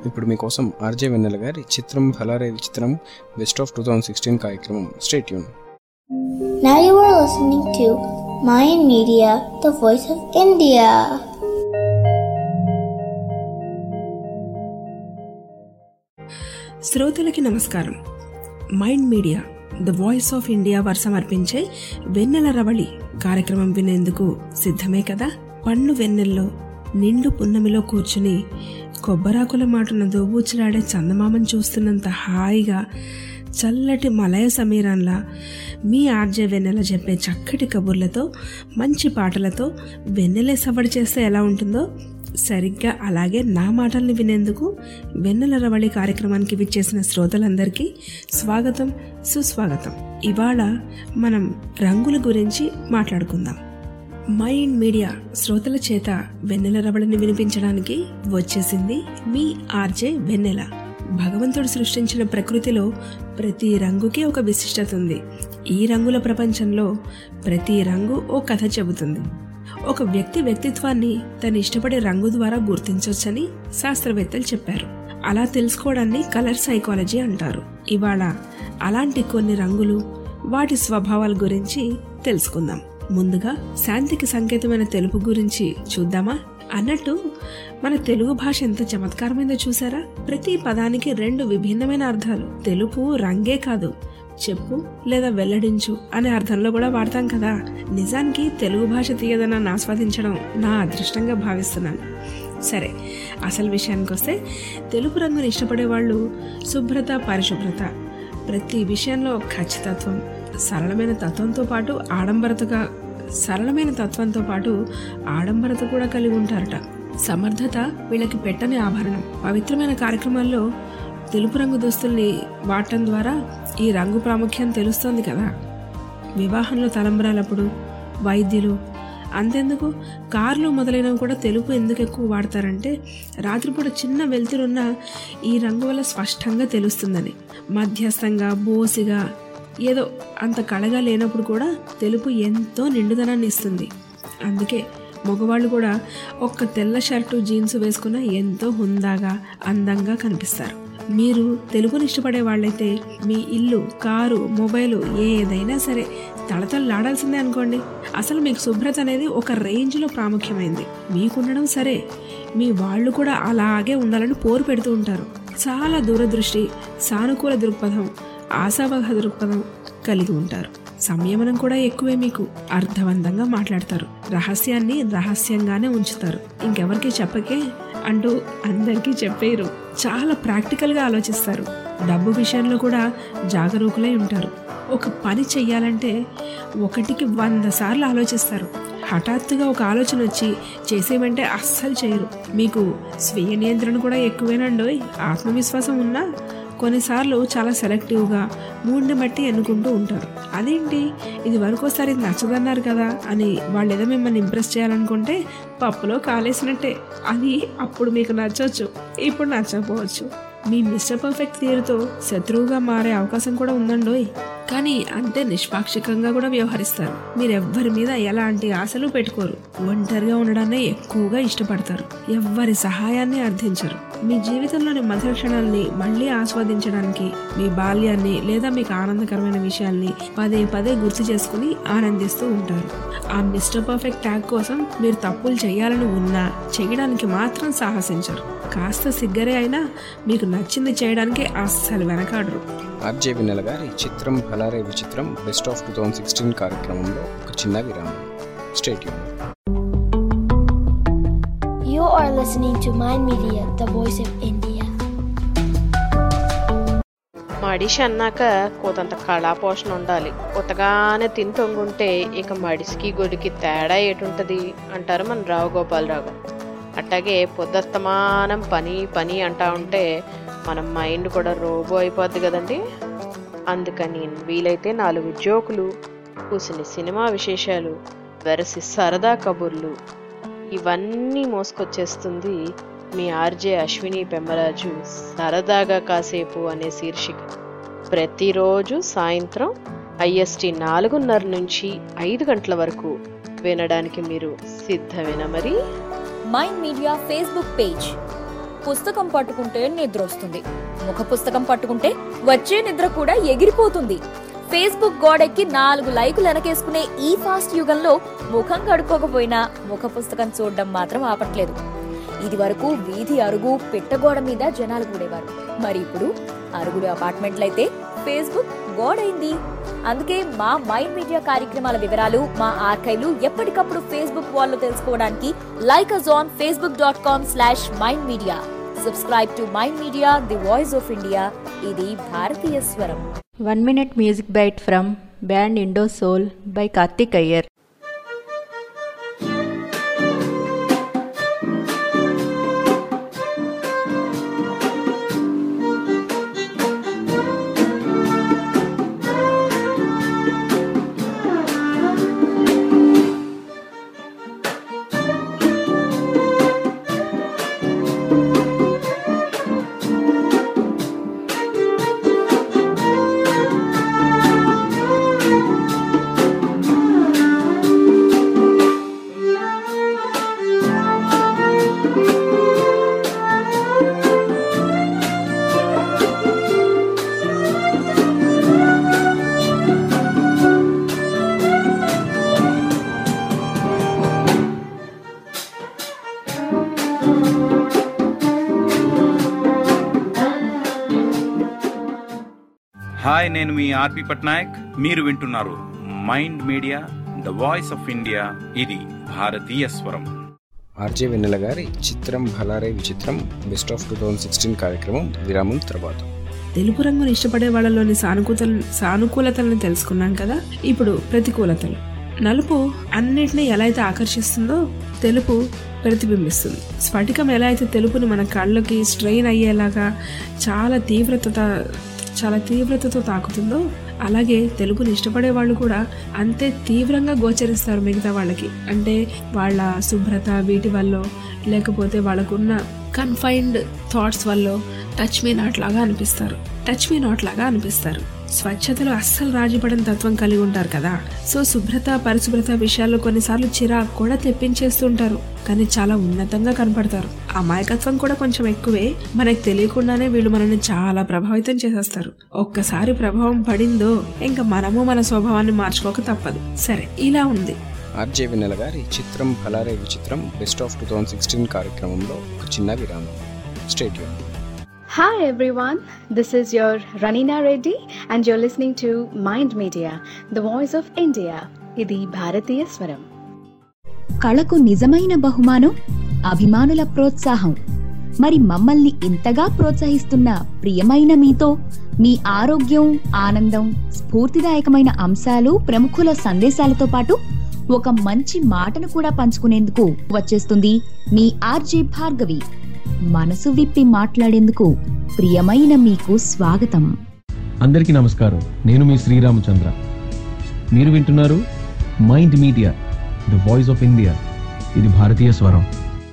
ఇప్పుడు మీకోసం ఆర్జే వెన్నెల గారి చిత్రం ఫలారే విచిత్రం best of two thousand sixteen కార్యక్రమం స్టేట్ యూన్ Now you are listening to Mayan Media, the voice of India. శ్రోతలకి నమస్కారం Mind media the voice of India వారు సమర్పించే వెన్నెల రవళి కార్యక్రమం వినేందుకు సిద్ధమే కదా పన్ను వెన్నెల్లో నిండు పున్నమిలో కూర్చుని కొబ్బరాకుల మాటన దోబూచులాడే చందమామని చూస్తున్నంత హాయిగా చల్లటి మలయ సమీరంలా మీ ఆర్జే వెన్నెల చెప్పే చక్కటి కబుర్లతో మంచి పాటలతో వెన్నెలే సవడి చేస్తే ఎలా ఉంటుందో సరిగ్గా అలాగే నా మాటల్ని వినేందుకు వెన్నెల రవళి కార్యక్రమానికి విచ్చేసిన శ్రోతలందరికీ స్వాగతం సుస్వాగతం ఇవాళ మనం రంగుల గురించి మాట్లాడుకుందాం మైండ్ మీడియా శ్రోతల చేత వెన్నెల రవళిని వినిపించడానికి వచ్చేసింది మీ ఆర్జే వెన్నెల భగవంతుడు సృష్టించిన ప్రకృతిలో ప్రతి రంగుకి ఒక విశిష్టత ఉంది ఈ రంగుల ప్రపంచంలో ప్రతి రంగు ఓ కథ చెబుతుంది ఒక వ్యక్తి వ్యక్తిత్వాన్ని తన ఇష్టపడే రంగు ద్వారా గుర్తించవచ్చని శాస్త్రవేత్తలు చెప్పారు అలా తెలుసుకోవడాన్ని కలర్ సైకాలజీ అంటారు ఇవాళ అలాంటి కొన్ని రంగులు వాటి స్వభావాల గురించి తెలుసుకుందాం ముందుగా శాంతికి సంకేతమైన తెలుపు గురించి చూద్దామా అన్నట్టు మన తెలుగు భాష ఎంత చమత్కారమైందో చూసారా ప్రతి పదానికి రెండు విభిన్నమైన అర్థాలు తెలుపు రంగే కాదు చెప్పు లేదా వెల్లడించు అనే అర్థంలో కూడా వాడతాం కదా నిజానికి తెలుగు భాష తీయదనాన్ని ఆస్వాదించడం నా అదృష్టంగా భావిస్తున్నాను సరే అసలు విషయానికి వస్తే తెలుపు రంగుని ఇష్టపడే వాళ్ళు శుభ్రత పరిశుభ్రత ప్రతి విషయంలో ఖచ్చితత్వం సరళమైన తత్వంతో పాటు ఆడంబరతగా సరళమైన తత్వంతో పాటు ఆడంబరత కూడా కలిగి ఉంటారట సమర్థత వీళ్ళకి పెట్టని ఆభరణం పవిత్రమైన కార్యక్రమాల్లో తెలుపు రంగు దుస్తుల్ని వాడటం ద్వారా ఈ రంగు ప్రాముఖ్యం తెలుస్తోంది కదా వివాహంలో తలంబరాలప్పుడు వైద్యులు అంతెందుకు కార్లు మొదలైనవి కూడా తెలుపు ఎందుకు ఎక్కువ వాడతారంటే రాత్రిపూట చిన్న వెలుతురున్న ఈ రంగు వల్ల స్పష్టంగా తెలుస్తుందని మధ్యస్థంగా బోసిగా ఏదో అంత కళగా లేనప్పుడు కూడా తెలుపు ఎంతో నిండుదనాన్ని ఇస్తుంది అందుకే మగవాళ్ళు కూడా ఒక్క తెల్ల షర్టు జీన్స్ వేసుకున్న ఎంతో హుందాగా అందంగా కనిపిస్తారు మీరు తెలుగుని ఇష్టపడే వాళ్ళైతే మీ ఇల్లు కారు మొబైలు ఏదైనా సరే తళతళలాడాల్సిందే అనుకోండి అసలు మీకు శుభ్రత అనేది ఒక రేంజ్లో ప్రాముఖ్యమైంది మీకుండడం సరే మీ వాళ్ళు కూడా అలాగే ఉండాలని పోరు పెడుతూ ఉంటారు చాలా దూరదృష్టి సానుకూల దృక్పథం ఆశావహ దృక్పథం కలిగి ఉంటారు సంయమనం కూడా ఎక్కువే మీకు అర్థవంతంగా మాట్లాడతారు రహస్యాన్ని రహస్యంగానే ఉంచుతారు ఇంకెవరికి చెప్పకే అంటూ అందరికీ చెప్పేరు చాలా ప్రాక్టికల్గా ఆలోచిస్తారు డబ్బు విషయంలో కూడా జాగరూకులై ఉంటారు ఒక పని చెయ్యాలంటే ఒకటికి వంద సార్లు ఆలోచిస్తారు హఠాత్తుగా ఒక ఆలోచన వచ్చి చేసేమంటే అస్సలు చేయరు మీకు స్వీయ నియంత్రణ కూడా ఎక్కువేనండోయ్ ఆత్మవిశ్వాసం ఉన్నా కొన్నిసార్లు చాలా సెలెక్టివ్గా మూడ్ని బట్టి ఎన్నుకుంటూ ఉంటారు అదేంటి ఇది వరకోసారి నచ్చదన్నారు కదా అని వాళ్ళు ఏదో మిమ్మల్ని ఇంప్రెస్ చేయాలనుకుంటే పప్పులో కాలేసినట్టే అది అప్పుడు మీకు నచ్చవచ్చు ఇప్పుడు నచ్చకపోవచ్చు మీ మిస్టర్ పర్ఫెక్ట్ తీరుతో శత్రువుగా మారే అవకాశం కూడా ఉందండోయ్ కానీ అంతే నిష్పాక్షికంగా కూడా వ్యవహరిస్తారు మీరెవ్వరి మీద ఎలాంటి ఆశలు పెట్టుకోరు ఒంటరిగా ఉండడాన్నే ఎక్కువగా ఇష్టపడతారు ఎవ్వరి సహాయాన్ని అర్థించరు మీ జీవితంలోని మధుర క్షణాలని మళ్ళీ ఆస్వాదించడానికి మీ బాల్యాన్ని లేదా మీకు ఆనందకరమైన విషయాల్ని పదే పదే గుర్తు చేసుకుని ఆనందిస్తూ ఉంటారు ఆ మిస్టర్ పర్ఫెక్ట్ ట్యాగ్ కోసం మీరు తప్పులు చేయాలని ఉన్నా చేయడానికి మాత్రం సాహసించరు కాస్త సిగ్గరే అయినా మీకు నచ్చింది చేయడానికి అస్సలు వెనకాడరు ఆర్జే వెన్నెల గారి చిత్రం ఫలారే విచిత్రం best of two thousand sixteen కార్యక్రమంలో ఒక చిన్న విరామం స్టేట్ యూన్ You are listening to Mind Media, the voice of India. మడిషి అన్నాక కోతంత కళాపోషణ ఉండాలి కొత్తగానే తిని తొంగుంటే ఇక మడిసికి గొడికి తేడా ఏటుంటది అంటారు మన రావు గోపాలరావు గారు. అట్టాగే పొద్దస్తమానం పని పని అంటా ఉంటే మన మైండ్ కూడా రోబో అయిపోద్ది కదండి అందుకని వీలైతే నాలుగు జోకులు కూసిన సినిమా విశేషాలు వెరసి సరదా కబుర్లు ఇవన్నీ మోసుకొచ్చేస్తుంది మీ ఆర్జే అశ్విని పెమ్మరాజు సరదాగా కాసేపు అనే శీర్షిక ప్రతిరోజు సాయంత్రం ఐఎస్టి నాలుగున్నర నుంచి ఐదు గంటల వరకు వినడానికి మీరు సిద్ధమేనా మరి మైండ్ మీడియా ఫేస్బుక్ పేజ్ పుస్తకం పట్టుకుంటే నిద్ర వస్తుంది ముఖ పుస్తకం పట్టుకుంటే వచ్చే నిద్ర కూడా ఎగిరిపోతుంది ఫేస్బుక్ గోడెక్కి నాలుగు లైకులు వెనకేసుకునే ఈ ఫాస్ట్ యుగంలో ముఖం కడుక్కోకపోయినా ముఖ పుస్తకం చూడడం మాత్రం ఆపట్లేదు ఇది వరకు వీధి అరుగు పిట్టగోడ మీద జనాలు కూడేవారు మరి ఇప్పుడు అరుగులు అపార్ట్మెంట్లయితే ఫేస్బుక్ గోడైంది అందుకే మా మైండ్ మీడియా కార్యక్రమాల వివరాలు మా ఆర్కైవ్లు ఎప్పటికప్పుడు ఫేస్బుక్ వాల్లో తెలుసుకోవడానికి like us on Facebook dot com slash mind media subscribe to mind media the voice of India ఇది భారతీయ స్వరం one minute music bite from band Indo Soul by Karthik Iyer hi నేను మీ ఆర్పి పట్నాయక్ మీరు వింటున్నారు mind media the voice of India ఇది భారతీయ స్వరం ఆర్జే వెన్నెల గారి చిత్రం భలారే విచిత్రం best of two thousand sixteen కార్యక్రమం విరామం తర్వాత తెలుపు రంగును ఇష్టపడే వాళ్ళలోని సానుకూతలు సానుకూలతలను తెలుసుకున్నాం కదా ఇప్పుడు ప్రతికూలతలు నలుపు అన్నిటినీ ఎలా అయితే ఆకర్షిస్తుందో తెలుపు ప్రతిబింబిస్తుంది స్ఫటికం ఎలా అయితే తెలుపుని మన కళ్ళకి స్ట్రెయిన్ అయ్యేలాగా చాలా తీవ్రత చాలా తీవ్రతతో తాకుతుందో అలాగే తెలుగుని ఇష్టపడే వాళ్ళు కూడా అంతే తీవ్రంగా గోచరిస్తారు మిగతా వాళ్ళకి అంటే వాళ్ళ శుభ్రత వీటి వల్ల లేకపోతే వాళ్ళకున్న కన్ఫైన్డ్ థాట్స్ వల్ల టచ్ మీ నాట్ లాగా అనిపిస్తారు టచ్ మీ నాట్ లాగా అనిపిస్తారు స్వచ్ఛతలో అస్సలు రాజీపడని తత్వం కలిగి ఉంటారు కదా సో శుభ్రత పరిశుభ్రత విషయాల్లో కొన్నిసార్లు చిరాకు కూడా తెప్పించేస్తుంటారు కానీ చాలా ఉన్నతంగా కనపడతారు అమాయకత్వం కూడా కొంచెం ఎక్కువే మనకు తెలియకుండానే వీళ్ళు మనల్ని చాలా ప్రభావితం చేసేస్తారు ఒక్కసారి ప్రభావం పడిందో ఇంకా మనము మన స్వభావాన్ని మార్చుకోక తప్పదు సరే ఇలా ఉంది ఆర్జే వెన్నెల గారి చిత్రం భలారే విచిత్రం best of two thousand sixteen కార్యక్రమంలో ఒక చిన్న విరామం stay Hi everyone, this is your Ranina Reddy and you're listening to Mind Media, the voice of India. ఇది భారతీయ స్వరం కళకు నిజమైన బహుమానం అభిమానుల ప్రోత్సాహం మరి మమ్మల్ని ఇంతగా ప్రోత్సహిస్తున్న ప్రియమైన మీతో మీ ఆరోగ్యం ఆనందం స్ఫూర్తిదాయకమైన అంశాలు ప్రముఖుల సందేశాలతో పాటు ఒక మంచి మాటను కూడా పంచుకునేందుకు వచ్చేస్తుంది మీ ఆర్జే భార్గవి మనసు విప్పి మాట్లాడేందుకు ప్రియమైన మీకు స్వాగతం అందరికీ నమస్కారం నేను మీ శ్రీరామచంద్ర మీరు వింటున్నారు mind media the voice of India ఇది భారతీయ స్వరం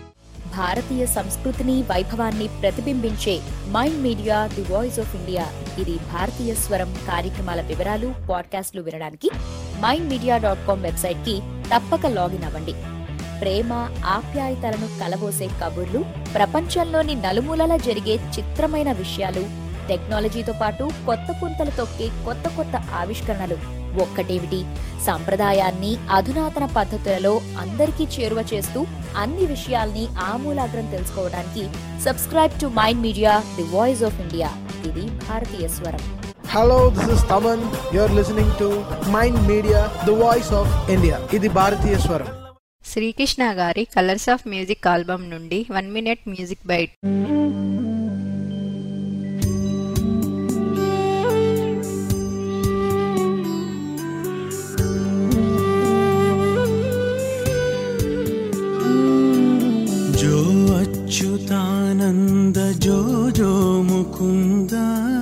భారతీయ సంస్కృతిని వైభవాన్ని ప్రతిబింబించే mind media the voice of India ఇది భారతీయ స్వరం కార్యక్రమాల వివరాలు పాడ్కాస్ట్లు వినడానికి mind media dot com website కి తప్పక లాగిన్ అవ్వండి ప్రేమ ఆప్యాయతలను కలబోసే కబుర్లు ప్రపంచంలోని నలుమూలలా జరిగే చిత్రమైన విషయాలు టెక్నాలజీతో పాటు కొత్త పుంతలు తొక్కే కొత్త కొత్త ఆవిష్కరణలు ఒక్కటేమిటి సంప్రదాయాన్ని అధునాతన పద్ధతులలో అందరికీ చేరువ చేస్తూ అన్ని విషయాల్ని ఆమూలాగ్రం తెలుసుకోవడానికి subscribe to mind media the voice of India ఇది భారతీయ స్వరం Hello, this is Taman. You're listening to Mind Media, the voice of India. ఇది భారతీయ స్వరం శ్రీకృష్ణ గారి కలర్స్ ఆఫ్ మ్యూజిక్ ఆల్బమ్ నుండి వన్ మినిట్ మ్యూజిక్ బైట్ जो अच्युतानन्द जो जो मुकुन्द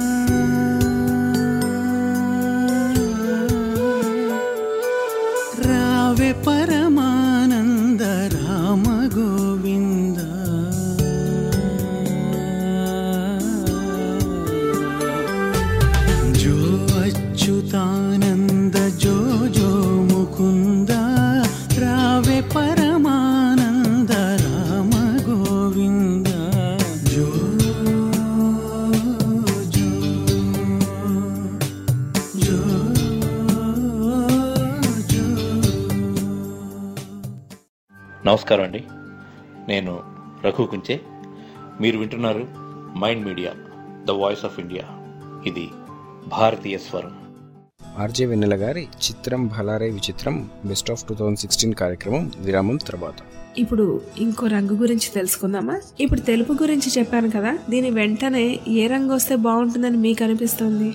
रावे परमानन्द राम गोविन्द जो अच्युतानन्द जो जो मुकुन्द रावे परमानन्द राम गोविन्द जो నమస్కారం అండి నేను రఘు కుంచే మీరు వింటున్నారు mind media the voice of India ఇది భారతీయ స్వరం ఆర్జే వెన్నెల గారి చిత్రం భలారే విచిత్రం best of two thousand sixteen కార్యక్రమం విరామం తర్వాత ఇప్పుడు ఇంకో రంగు గురించి తెలుసుకుందామా ఇప్పుడు తెలుపు గురించి చెప్పాను కదా దీని వెంటనే ఏ రంగు వస్తే బాగుంటుందని మీకు అనిపిస్తుంది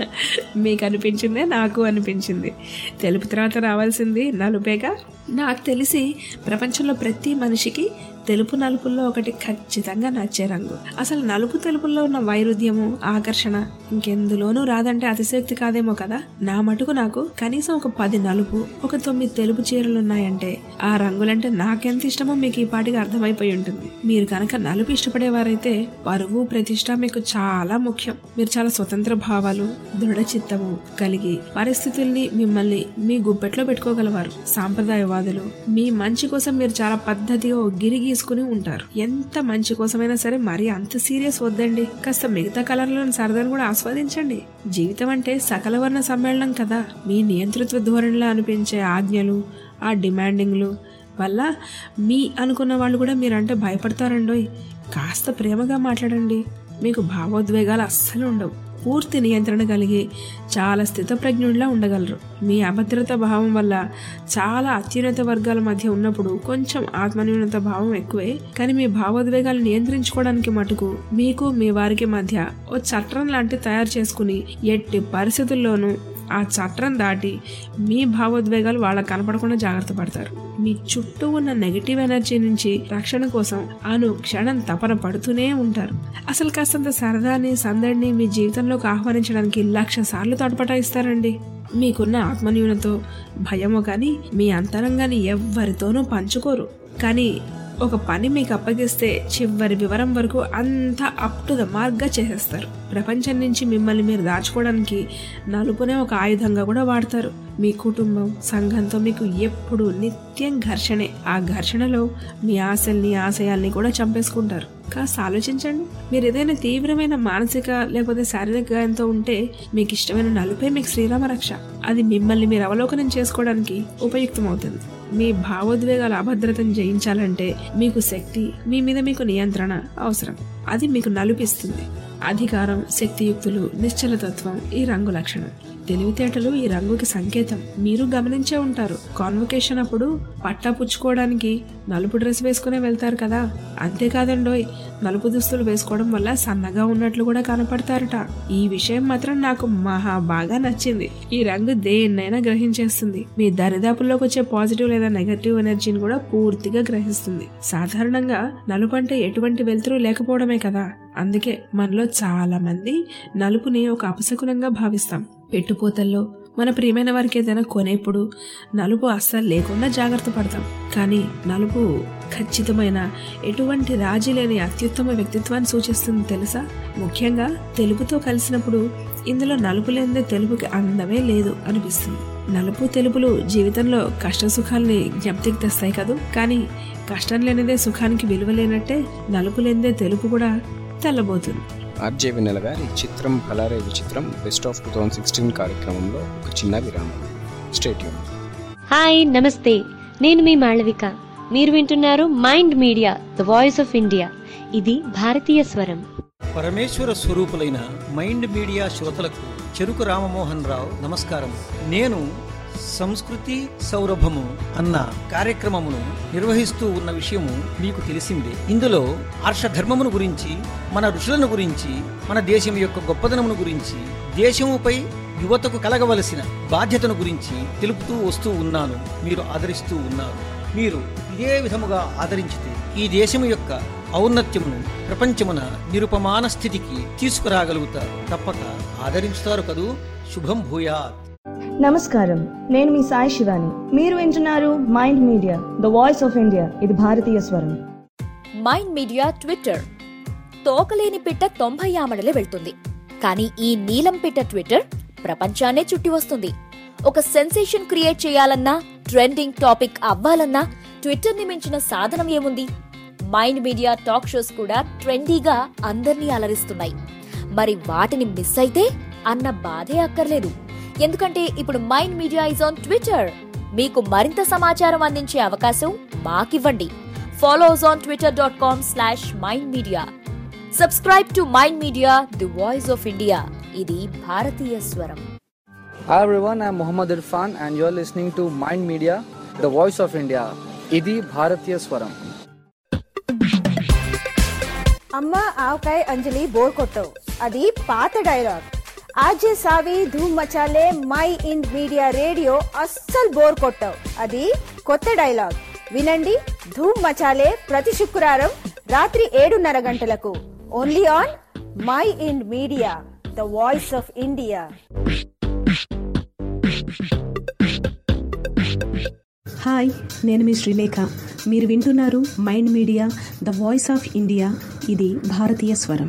మీకు అనిపించిందే నాకు అనిపించింది తెలుపు తర్వాత రావాల్సింది నలుపేగా నాకు తెలిసి ప్రపంచంలో ప్రతి మనిషికి తెలుపు నలుపుల్లో ఒకటి ఖచ్చితంగా నచ్చే రంగు అసలు నలుపు తెలుపుల్లో ఉన్న వైరుధ్యము ఆకర్షణ ఇంకెందులోనూ రాదంటే అతిశక్తి కాదేమో కదా నా మటుకు నాకు కనీసం ఒక పది నలుపు ఒక తొమ్మిది తెలుపు చీరలు ఉన్నాయంటే ఆ రంగులంటే నాకెంత ఇష్టమో మీకు ఈ పాటికి అర్థమైపోయి ఉంటుంది మీరు కనుక నలుపు ఇష్టపడేవారైతే పరువు ప్రతిష్ట మీకు చాలా ముఖ్యం మీరు చాలా స్వతంత్ర భావాలు దృఢ చిత్తము కలిగి పరిస్థితుల్ని మిమ్మల్ని మీ గుప్పెట్లో పెట్టుకోగలవారు సాంప్రదాయవాదులు మీ మంచి కోసం మీరు చాలా పద్ధతిగా ఓ గిరి గీసుకుని ఉంటారు ఎంత మంచి కోసమైనా సరే మరి అంత సీరియస్ వద్దండి కాస్త మిగతా కలర్లను సరదాను కూడా ఆస్వాదించండి జీవితం అంటే సకల వర్ణ సమ్మేళనం కదా మీ నియంతృత్వ ధోరణిలో అనిపించే ఆజ్ఞలు ఆ డిమాండింగ్లు వల్ల మీ అనుకున్న వాళ్ళు కూడా మీరంటే భయపడతారండోయ్ కాస్త ప్రేమగా మాట్లాడండి మీకు భావోద్వేగాలు అస్సలు ఉండవు పూర్తి నియంత్రణ కలిగి చాలా స్థితప్రజ్ఞుడిలా ఉండగలరు మీ అభద్రత భావం వల్ల చాలా అత్యున్నత వర్గాల మధ్య ఉన్నప్పుడు కొంచెం ఆత్మన్యూనత భావం ఎక్కువే కానీ మీ భావోద్వేగాలు నియంత్రించుకోవడానికి మటుకు మీకు మీ వారికి మధ్య ఓ చట్రం లాంటి తయారు చేసుకుని ఎట్టి పరిస్థితుల్లోనూ ఆ చట్రం దాటి మీ భావోద్వేగాలు వాళ్ళకి కనపడకుండా జాగ్రత్త పడతారు మీ చుట్టూ ఉన్న నెగిటివ్ ఎనర్జీ నుంచి రక్షణ కోసం అను క్షణం తపన పడుతూనే ఉంటారు అసలు కాస్తంత సరదాని సందడిని మీ జీవితంలోకి ఆహ్వానించడానికి లక్ష సార్లు తడపటాయిస్తారండి మీకున్న ఆత్మన్యూనతో భయమో కానీ మీ అంతరంగాన్ని ఎవ్వరితోనూ పంచుకోరు కానీ ఒక పని మీకు అప్పగిస్తే చివరి వివరం వరకు అంతా అప్ టు ద మార్క్గా చేసేస్తారు ప్రపంచం నుంచి మిమ్మల్ని మీరు దాచుకోవడానికి నలుపునే ఒక ఆయుధంగా కూడా వాడతారు మీ కుటుంబం సంఘంతో మీకు ఎప్పుడు నిత్యం ఘర్షణే ఆ ఘర్షణలో మీ ఆశల్ని ఆశయాల్ని కూడా చంపేసుకుంటారు కాస్త ఆలోచించండి మీరు ఏదైనా తీవ్రమైన మానసిక లేకపోతే శారీరక గాయంతో ఉంటే మీకు ఇష్టమైన నలుపే మీకు శ్రీరామ రక్ష అది మిమ్మల్ని మీరు అవలోకనం చేసుకోవడానికి ఉపయుక్తమవుతుంది మీ భావోద్వేగాల అభద్రతను జయించాలంటే మీకు శక్తి మీ మీద మీకు నియంత్రణ అవసరం అది మీకు నలుపిస్తుంది అధికారం శక్తియుక్తులు నిశ్చలతత్వం ఈ రంగు లక్షణం తెలివితేటలు ఈ రంగుకి సంకేతం మీరు గమనించే ఉంటారు కాన్వకేషన్ అప్పుడు పట్టా పుచ్చుకోవడానికి నలుపు డ్రెస్ వేసుకునే వెళ్తారు కదా అంతేకాదండోయ్ నలుపు దుస్తులు వేసుకోవడం వల్ల సన్నగా ఉన్నట్లు కూడా కనపడతారట ఈ విషయం మాత్రం నాకు మహా బాగా నచ్చింది ఈ రంగు దేన్నైనా గ్రహించేస్తుంది మీ దరిదాపుల్లోకి వచ్చే పాజిటివ్ లేదా నెగటివ్ ఎనర్జీని కూడా పూర్తిగా గ్రహిస్తుంది సాధారణంగా నలుపు అంటే ఎటువంటి వెలుతురు లేకపోవడమే కదా అందుకే మనలో చాలా మంది నలుపుని ఒక అపశకునంగా భావిస్తాం పెట్టుపోతల్లో మన ప్రియమైన వారికి ఏదైనా కొనేప్పుడు నలుపు అస్సలు లేకుండా జాగ్రత్త పడతాం కానీ నలుపు ఖచ్చితమైన ఎటువంటి రాజీ లేని అత్యుత్తమ వ్యక్తిత్వాన్ని సూచిస్తుంది తెలుసా ముఖ్యంగా తెలుపుతో కలిసినప్పుడు ఇందులో నలుపు లేనిదే తెలుపుకి అందమే లేదు అనిపిస్తుంది నలుపు తెలుపులు జీవితంలో కష్ట సుఖాల్ని జ్ఞప్తికి తెస్తాయి కదూ కానీ కష్టం లేనిదే సుఖానికి విలువ లేనట్టే నలుపు లేనిదే తెలుపు కూడా తెల్లబోతుంది ఆర్జే వెన్నెల గారి చిత్రం భలారే విచిత్రం best of two thousand sixteen కార్యక్రమంలో ఒక చిన్న విరామం స్టేట్యూన్ హాయ్ నమస్తే నేను మీ మాళవిక మీరు వింటున్నారు mind media the voice of India ఇది భారతీయ స్వరం పరమేశ్వర స్వరూపులైన మైండ్ మీడియా శ్రోతలకు చెరుకు రామమోహన్ రావు నమస్కారం నేను సంస్కృతి సౌరభము అన్న కార్యక్రమమును నిర్వహిస్తూ ఉన్న విషయము మీకు తెలిసిందే ఇందులో ఆర్షధర్మమును గురించి మన ఋషులను గురించి మన దేశం యొక్క గొప్పదనమును గురించి దేశముపై యువతకు కలగవలసిన బాధ్యతను గురించి తెలుపుతూ వస్తూ ఉన్నాను మీరు ఆదరిస్తూ ఉన్నారు మీరు ఇదే విధముగా ఆదరించితే ఈ దేశము యొక్క ఔన్నత్యమును ప్రపంచమున నిరుపమాన స్థితికి తీసుకురాగలుగుతారు తప్పక ఆదరించుతారు కదూ శుభం భూయాత్ నమస్కారం నేను మీ సాయి శివాని మీరు వింటున్నారు mind media the voice of India ఇది భారతీయ స్వరం మైండ్ మీడియా ట్విట్టర్ తోకలేని పిట్ట తొంభై ఆమడలే వెళ్తుంది కానీ ఈ నీలం పిట్ట ట్విట్టర్ ప్రపంచాన్నే చుట్టి వస్తుంది ఒక సెన్సేషన్ క్రియేట్ చేయాలన్నా ట్రెండింగ్ టాపిక్ అవ్వాలన్నా ట్విట్టర్ ని మించిన సాధనం ఏముంది మైండ్ మీడియా టాక్ షోస్ కూడా ట్రెండీగా అందర్నీ అలరిస్తున్నాయి మరి వాటిని మిస్ అయితే అన్న బాధే అక్కర్లేదు ఎందుకంటే ఇప్పుడు mind media is on Twitter మీకు మరింత సమాచారం అందించే అవకాశం మాకివ్వండి follow us on Twitter dot com slash mind media subscribe to mind media the voice of India ఇది భారతీయ స్వరం Hi everyone, I'm Muhammad Irfan and you're listening to Mind Media, the voice of India. ఇది భారతీయ స్వరం అమ్మ ఆవకాయ అంజలి bore కొట్టవు అది పాత డైలాగ్ ఆజే సావి ధూమ్ మచాలే మై ఇన్ మీడియా రేడియో అస్సలు బోర్ కొట్టవు అది కొత్త డైలాగ్ వినండి ధూమ్ మచాలే ప్రతి శుక్రవారం రాత్రి ఏడున్నర గంటలకు only on My Ind Media the voice of India hi నేను మీ శ్రీలేఖ మీరు వింటున్నారు mind media the voice of India ఇది భారతీయ స్వరం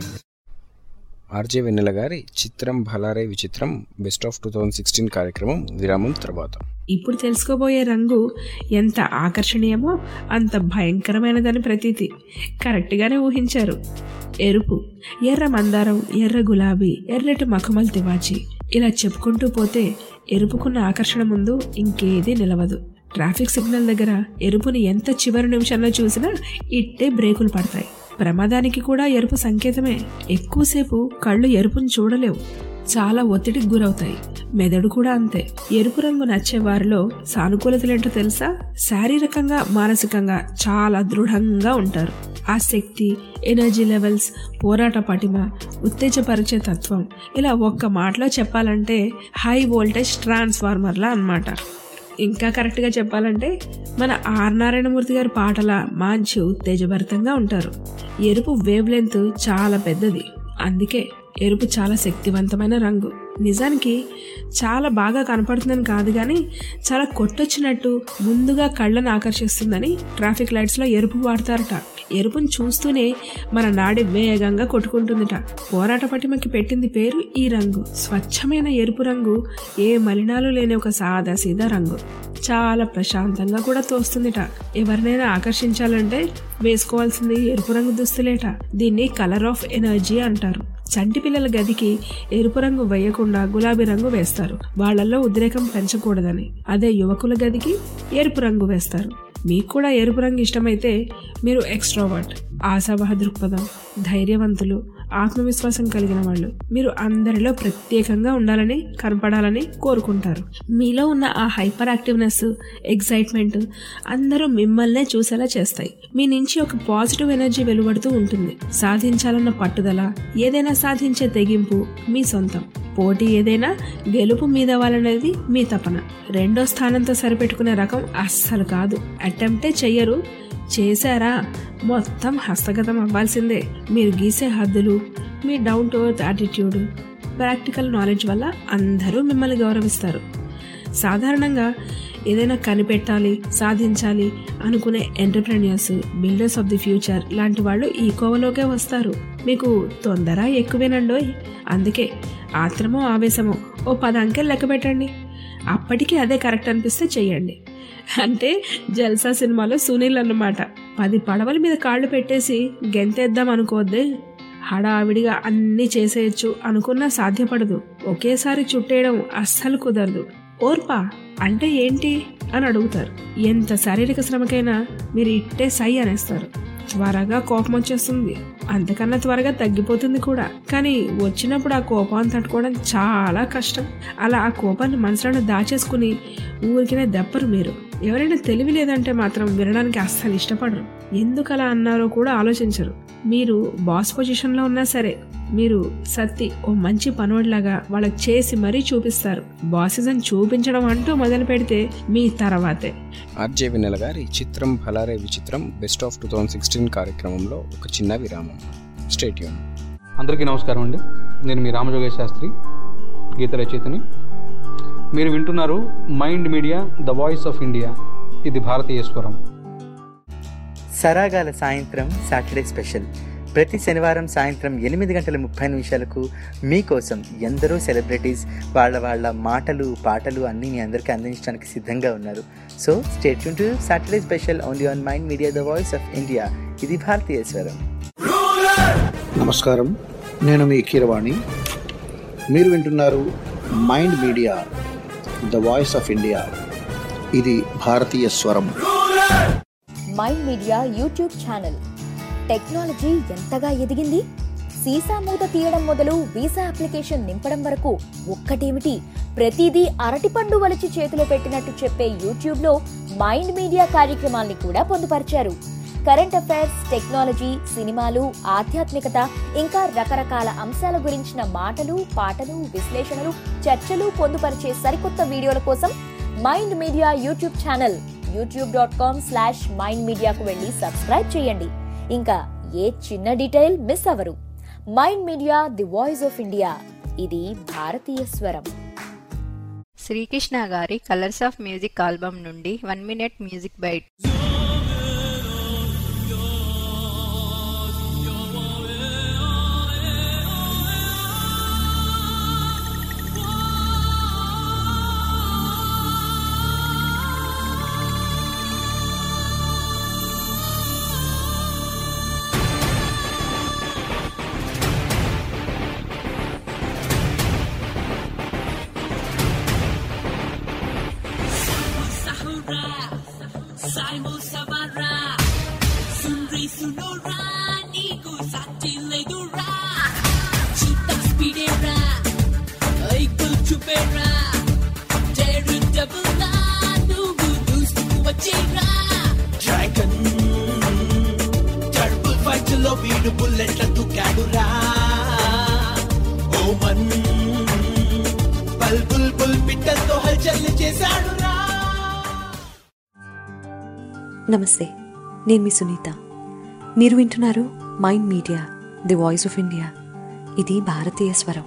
ఆర్జే వెన్నెల గారి చిత్రం భలారే విచిత్రం best of two thousand sixteen కార్యక్రమం విరామం తర్వాత ఇప్పుడు తెలుసుకోబోయే రంగు ఎంత ఆకర్షణీయమో అంత భయంకరమైనదని ప్రతీతి కరెక్ట్గానే ఊహించారు ఎరుపు ఎర్ర మందారం ఎర్ర గులాబీ ఎర్రటి మఖమల్ తివాచి ఇలా చెప్పుకుంటూ పోతే ఎరుపుకున్న ఆకర్షణ ముందు ఇంకేదీ నిలవదు ట్రాఫిక్ సిగ్నల్ దగ్గర ఎరుపుని ఎంత చివరి నిమిషంలో చూసినా ఇట్టే బ్రేకులు పడతాయి ప్రమాదానికి కూడా ఎరుపు సంకేతమే ఎక్కువసేపు కళ్ళు ఎరుపుని చూడలేవు చాలా ఒత్తిడికి గురవుతాయి మెదడు కూడా అంతే ఎరుపు రంగు నచ్చే వారిలో సానుకూలతలేంటో తెలుసా శారీరకంగా మానసికంగా చాలా దృఢంగా ఉంటారు ఆ శక్తి ఎనర్జీ లెవెల్స్ పోరాట పటిమ ఉత్తేజపరిచే తత్వం ఇలా ఒక్క మాటలో చెప్పాలంటే హై వోల్టేజ్ ట్రాన్స్ఫార్మర్లా అన్నమాట ఇంకా కరెక్ట్గా చెప్పాలంటే మన ఆర్ నారాయణమూర్తి గారి పాటల మంచి ఉత్తేజభరితంగా ఉంటారు ఎరుపు వేవ్ లెంత్ చాలా పెద్దది అందుకే ఎరుపు చాలా శక్తివంతమైన రంగు నిజానికి చాలా బాగా కనపడుతుందని కాదు కానీ చాలా కొట్టొచ్చినట్టు ముందుగా కళ్ళను ఆకర్షిస్తుందని ట్రాఫిక్ లైట్స్లో ఎరుపు వాడతారట ఎరుపును చూస్తూనే మన నాడి వేగంగా కొట్టుకుంటుందట పోరాట పటిమకి పెట్టింది పేరు ఈ రంగు స్వచ్ఛమైన ఎరుపు రంగు ఏ మలినాలు లేని ఒక సాదా సీదా రంగు చాలా ప్రశాంతంగా కూడా తోస్తుందిట ఎవరినైనా ఆకర్షించాలంటే వేసుకోవాల్సింది ఎరుపు రంగు దుస్తులేట దీన్ని కలర్ ఆఫ్ ఎనర్జీ అంటారు చంటి పిల్లల గదికి ఎరుపు రంగు వేయకుండా గులాబీ రంగు వేస్తారు వాళ్లలో ఉద్రేకం పెంచకూడదని అదే యువకుల గదికి ఎరుపు రంగు వేస్తారు మీకు కూడా ఎరుపు రంగు ఇష్టమైతే మీరు ఎక్స్ట్రావర్ట్ ఆశావహ దృక్పథం ధైర్యవంతులు ఆత్మవిశ్వాసం కలిగిన వాళ్ళు మీరు అందరిలో ప్రత్యేకంగా ఉండాలని కనపడాలని కోరుకుంటారు మీలో ఉన్న ఆ హైపర్ యాక్టివ్నెస్ ఎగ్జైట్మెంట్ అందరూ మిమ్మల్నే చూసేలా చేస్తాయి మీ నుంచి ఒక పాజిటివ్ ఎనర్జీ వెలువడుతూ ఉంటుంది సాధించాలన్న పట్టుదల ఏదైనా సాధించే తెగింపు మీ సొంతం పోటీ ఏదైనా గెలుపు మీద వాళ్ళనేది మీ తపన రెండో స్థానంతో సరిపెట్టుకునే రకం అస్సలు కాదు అటెంప్టే చెయ్యరు చేశారా మొత్తం హస్తగతం అవ్వాల్సిందే మీరు గీసే హద్దులు మీ down to earth attitude practical knowledge వల్ల అందరూ మిమ్మల్ని గౌరవిస్తారు సాధారణంగా ఏదైనా కనిపెట్టాలి సాధించాలి అనుకునే entrepreneurs builders of the future లాంటి వాళ్ళు ఈ కోవలోకే వస్తారు మీకు తొందర ఎక్కువేనండోయ్ అందుకే ఆత్రమో ఆవేశమో ఓ పది అంకెలు లెక్క పెట్టండి అప్పటికి అదే కరెక్ట్ అనిపిస్తే చెయ్యండి అంటే జల్సా సినిమాలో సునీల్ అన్నమాట పది పడవల మీద కాళ్ళు పెట్టేసి గెంతేద్దాం అనుకోవద్దే హడావిడిగా అన్నీ చేసేయచ్చు అనుకున్నా సాధ్యపడదు ఒకేసారి చుట్టేయడం అస్సలు కుదరదు ఓర్పా అంటే ఏంటి అని అడుగుతారు ఎంత శారీరక శ్రమకైనా మీరు ఇట్టే సై అనేస్తారు త్వరగా కోపం వచ్చేస్తుంది అంతకన్నా త్వరగా తగ్గిపోతుంది కూడా కానీ వచ్చినప్పుడు ఆ కోపాన్ని తట్టుకోవడం చాలా కష్టం అలా ఆ కోపాన్ని మనసులో దాచేసుకుని ఊరికినే దెప్పరు మీరు ఎవరైనా తెలివి లేదంటే మాత్రం వినడానికి అస్సలు ఇష్టపడరు ఎందుకు అలా అన్నారో కూడా ఆలోచించరు మీరు బాస్ పొజిషన్లో ఉన్నా సరే మీరు సత్తి ఓ మంచి పనోడిలాగా వాళ్ళకి చేసి మరీ చూపిస్తారు బాసిజం చూపించడం అంటూ మొదలు పెడితే మీ తర్వాతే ఆర్జే వెన్నెల గారి చిత్రం భలారే విచిత్రం best of two thousand sixteen కార్యక్రమంలో ఒక చిన్న విరామం స్టేట్యూన్ అందరికీ నమస్కారం అండి నేను మీ రామజోగేశ్ శాస్త్రి గీత రచయితని మీరు వింటున్నారు mind media the voice of India ఇది భారతీయ స్వరం సరాగాల సాయంత్రం సాటర్డే స్పెషల్ ప్రతి శనివారం సాయంత్రం ఎనిమిది గంటల ముప్పై నిమిషాలకు మీకోసం ఎందరో సెలబ్రిటీస్ వాళ్ళ వాళ్ళ మాటలు పాటలు అన్నీ మీ అందరికీ అందించడానికి సిద్ధంగా ఉన్నారు సో స్టేట్ టు Saturday special only on mind media the voice of India ఇది భారతీయ స్వరం నమస్కారం నేను మీ కీరవాణి మీరు వింటున్నారు mind media the voice of India ఇది భారతీయ స్వరం mind media YouTube channel technology ఎంతగా ఎదిగింది సీసా మూత తీయడం మొదలు వీసా అప్లికేషన్ నింపడం వరకు ఒక్కటేమిటి ప్రతిదీ అరటిపండు వలిచి చేతిలో పెట్టినట్టు చెప్పే యూట్యూబ్ లో మైండ్ మీడియా కార్యక్రమాల్ని కూడా పొందుపరిచారు కరెంట్ అఫైర్స్ టెక్నాలజీ సినిమాలు ఆధ్యాత్మికత ఇంకా రకరకాల అంశాల గురించిన మాటలు పాటలు విశ్లేషణలు చర్చలు పొందుపరిచే సరికొత్త వీడియోల కోసం mind media YouTube channel YouTube dot com slash mind మీడియాకు వెళ్ళి సబ్స్క్రైబ్ చేయండి ఇంకా ఏ చిన్న డీటెయిల్ మిస్ అవరు Mind media the voice of India ఇది భారతీయ స్వరం శ్రీకృష్ణ గారి కలర్స్ ఆఫ్ మ్యూజిక్ ఆల్బమ్ నుండి one minute music bite Saimo Sabara Sunri Sunora Niku Sati Ledura Chita Spidera Aikul Chupera Teru Dabula Nugu Dustu Wachira Dragon Turbo Fight లో వీడు బుల్లెట్ల తుకాడురా ఓమన్ బల్ bull bull పిట్టలతో హల్చల్ చేశాడురా నమస్తే నేను మీ సునీత మీరు వింటున్నారు mind media the voice of India ఇది భారతీయ స్వరం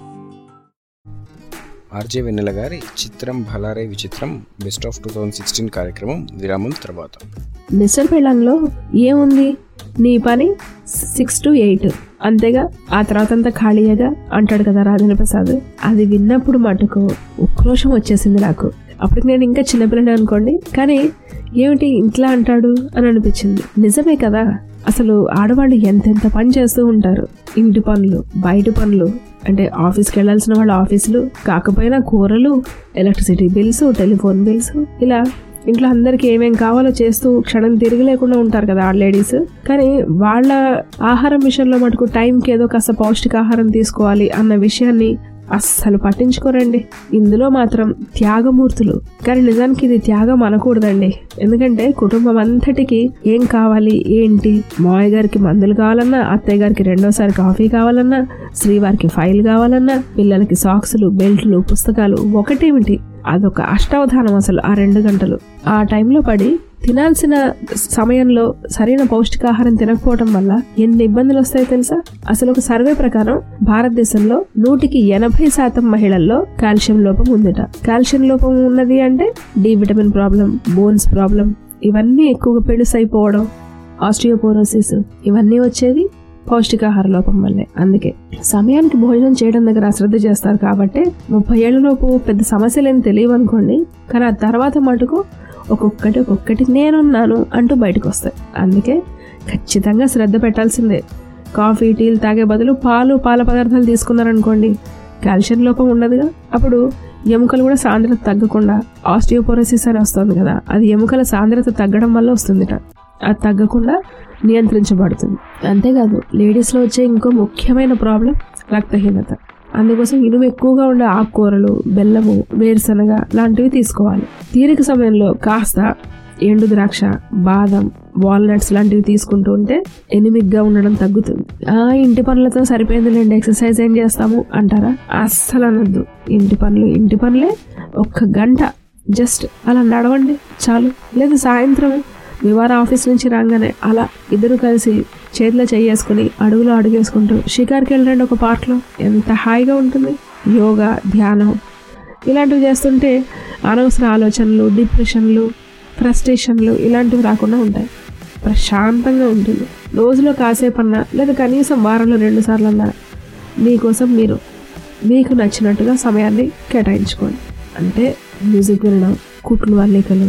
ఆర్జే వెన్నెల గారి చిత్రం భలారే విచిత్రం best of two thousand sixteen కార్యక్రమం విరామం తర్వాత మిస్టర్ పెళ్ళంలో ఏముంది నీ పని సిక్స్ టు ఎయిట్ అంతేగా ఆ తర్వాత అంతా ఖాళీయేగా అంటాడు కదా రాజేంద్ర ప్రసాద్ అది విన్నప్పుడు మటుకు ఉక్రోషం వచ్చేసింది నాకు అప్పటికి నేను ఇంకా చిన్నపిల్లని అనుకోండి కానీ ఏమిటి ఇంట్లో అంటాడు అని అనిపించింది నిజమే కదా అసలు ఆడవాళ్ళు ఎంతెంత పని చేస్తూ ఉంటారు ఇంటి పనులు బయట పనులు అంటే ఆఫీస్కి వెళ్ళాల్సిన వాళ్ళ ఆఫీసులు కాకపోయినా కూరలు ఎలక్ట్రిసిటీ బిల్స్ టెలిఫోన్ బిల్స్ ఇలా ఇంట్లో అందరికి ఏమేం కావాలో చేస్తూ క్షణం తిరిగి లేకుండా ఉంటారు కదా ఆ లేడీస్ కానీ వాళ్ళ ఆహారం విషయంలో మటుకు టైంకి ఏదో కాస్త పౌష్టికాహారం తీసుకోవాలి అన్న విషయాన్ని అస్సలు పట్టించుకోరండి ఇందులో మాత్రం త్యాగమూర్తులు కానీ నిజానికి ఇది త్యాగం అనకూడదండి ఎందుకంటే కుటుంబం అంతటికి ఏం కావాలి ఏంటి మావయ్య గారికి మందులు కావాలన్నా అత్తయ్య గారికి రెండోసారి కాఫీ కావాలన్నా శ్రీవారికి ఫైల్ కావాలన్నా పిల్లలకి సాక్సులు బెల్ట్లు పుస్తకాలు ఒకటేమిటి అదొక అష్టావధానం అసలు ఆ రెండు గంటలు ఆ టైంలో పడి తినాల్సిన సమయంలో సరైన పౌష్టికాహారం తినకపోవడం వల్ల ఎన్ని ఇబ్బందులు వస్తాయో తెలుసా అసలు ఒక సర్వే ప్రకారం భారతదేశంలో నూటికి ఎనభై శాతం మహిళల్లో కాల్షియం లోపం ఉందట కాల్షియం లోపం ఉన్నది అంటే D vitamin problem bones problem ఇవన్నీ ఎక్కువగా పెడుసైపోవడం ఆస్ట్రియోపోరోసిస్ ఇవన్నీ వచ్చేది పౌష్టికాహార లోపం వల్లే అందుకే సమయానికి భోజనం చేయడం దగ్గర అశ్రద్ధ చేస్తారు కాబట్టి ముప్పై ఏళ్ళలోపు పెద్ద సమస్యలేని తెలియవు అనుకోండి కానీ ఆ తర్వాత మటుకు ఒక్కొక్కటి ఒక్కొక్కటి నేనున్నాను అంటూ బయటకు వస్తాయి అందుకే ఖచ్చితంగా శ్రద్ధ పెట్టాల్సిందే కాఫీ టీలు తాగే బదులు పాలు పాల పదార్థాలు తీసుకున్నారనుకోండి కాల్షియం లోపం ఉండదుగా అప్పుడు ఎముకలు కూడా సాంద్రత తగ్గకుండా ఆస్టియోపోరోసిస్ అని వస్తుంది కదా అది ఎముకల సాంద్రత తగ్గడం వల్ల వస్తుందిట అది తగ్గకుండా నియంత్రించబడుతుంది అంతేకాదు లేడీస్లో వచ్చే ఇంకో ముఖ్యమైన ప్రాబ్లం రక్తహీనత అందుకోసం ఇనుము ఎక్కువగా ఉండే ఆకుకూరలు బెల్లము వేరుశనగ లాంటివి తీసుకోవాలి తీరిక సమయంలో కాస్త ఎండు ద్రాక్ష బాదం వాల్నట్స్ లాంటివి తీసుకుంటూ ఉంటే ఎనిమిగ్గా ఉండడం తగ్గుతుంది ఆ ఇంటి పనులతో సరిపోయిందిలేండి ఎక్సర్సైజ్ ఏం చేస్తాము అంటారా అస్సలు అనొద్దు ఇంటి పనులు ఇంటి పనులే ఒక్క గంట జస్ట్ అలా నడవండి చాలు లేదా సాయంత్రం మీ వారు ఆఫీస్ నుంచి రాగానే అలా ఇద్దరు కలిసి చేతిలో చేసుకుని అడుగులో అడుగేసుకుంటూ షికార్కి వెళ్ళండి ఒక పార్క్లో ఎంత హాయిగా ఉంటుంది యోగా ధ్యానం ఇలాంటివి చేస్తుంటే అనవసర ఆలోచనలు డిప్రెషన్లు ఫ్రస్ట్రేషన్లు ఇలాంటివి రాకుండా ఉంటాయి ప్రశాంతంగా ఉంటుంది రోజులో కాసేపన్నా లేదా కనీసం వారంలో రెండు సార్లు అన్నా మీకోసం మీరు మీకు నచ్చినట్టుగా సమయాన్ని కేటాయించుకోండి అంటే మ్యూజిక్ వినడం కుట్లు అల్లికలు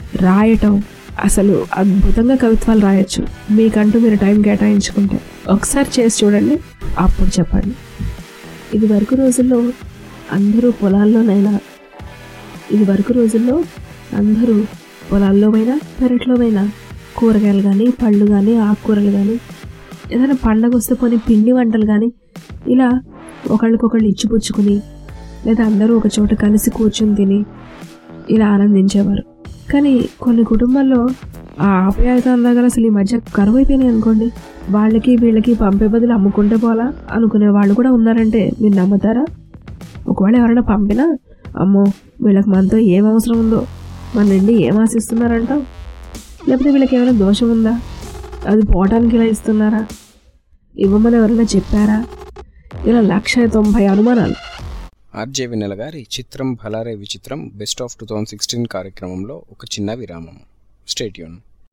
రాయటం అసలు అద్భుతంగా కవిత్వాలు రాయొచ్చు మీకంటూ మీరు టైం కేటాయించుకుంటే ఒకసారి చేసి చూడండి అప్పుడు చెప్పండి ఇది వరకు రోజుల్లో అందరూ పొలాల్లోనైనా ఇది వరకు రోజుల్లో అందరూ పొలాల్లోనైనా పెరట్లోనైనా కూరగాయలు కానీ పళ్ళు కానీ ఆకుకూరలు కానీ ఏదైనా పండగ వస్తే కొన్ని పిండి వంటలు కానీ ఇలా ఒకళ్ళకొకళ్ళు ఇచ్చిపుచ్చుకుని లేదా అందరూ ఒక చోట కలిసి కూర్చొని తిని ఇలా ఆనందించేవారు కానీ కొన్ని కుటుంబాల్లో ఆ ఆప్యాయత అందగల అసలు ఈ మధ్య కరువైపోయినాయి అనుకోండి వాళ్ళకి వీళ్ళకి పంపే బదులు అమ్ముకుంటే పోలా అనుకునే వాళ్ళు కూడా ఉన్నారంటే మీరు నమ్ముతారా ఒకవేళ ఎవరైనా పంపినా అమ్మో వీళ్ళకి మనతో ఏం అవసరం ఉందో మన నుండి ఏం ఆశిస్తున్నారంటావు లేకపోతే వీళ్ళకి ఏమైనా దోషం ఉందా అది పోవటానికి ఇలా ఇస్తున్నారా ఇవ్వమని ఎవరైనా చెప్పారా ఇలా లక్ష తొంభై అనుమానాలు ఆర్జే వినల గారి చిత్రం భలారే విచిత్రం best of two thousand sixteen కార్యక్రమంలో ఒక చిన్న విరామం స్టేట్యూన్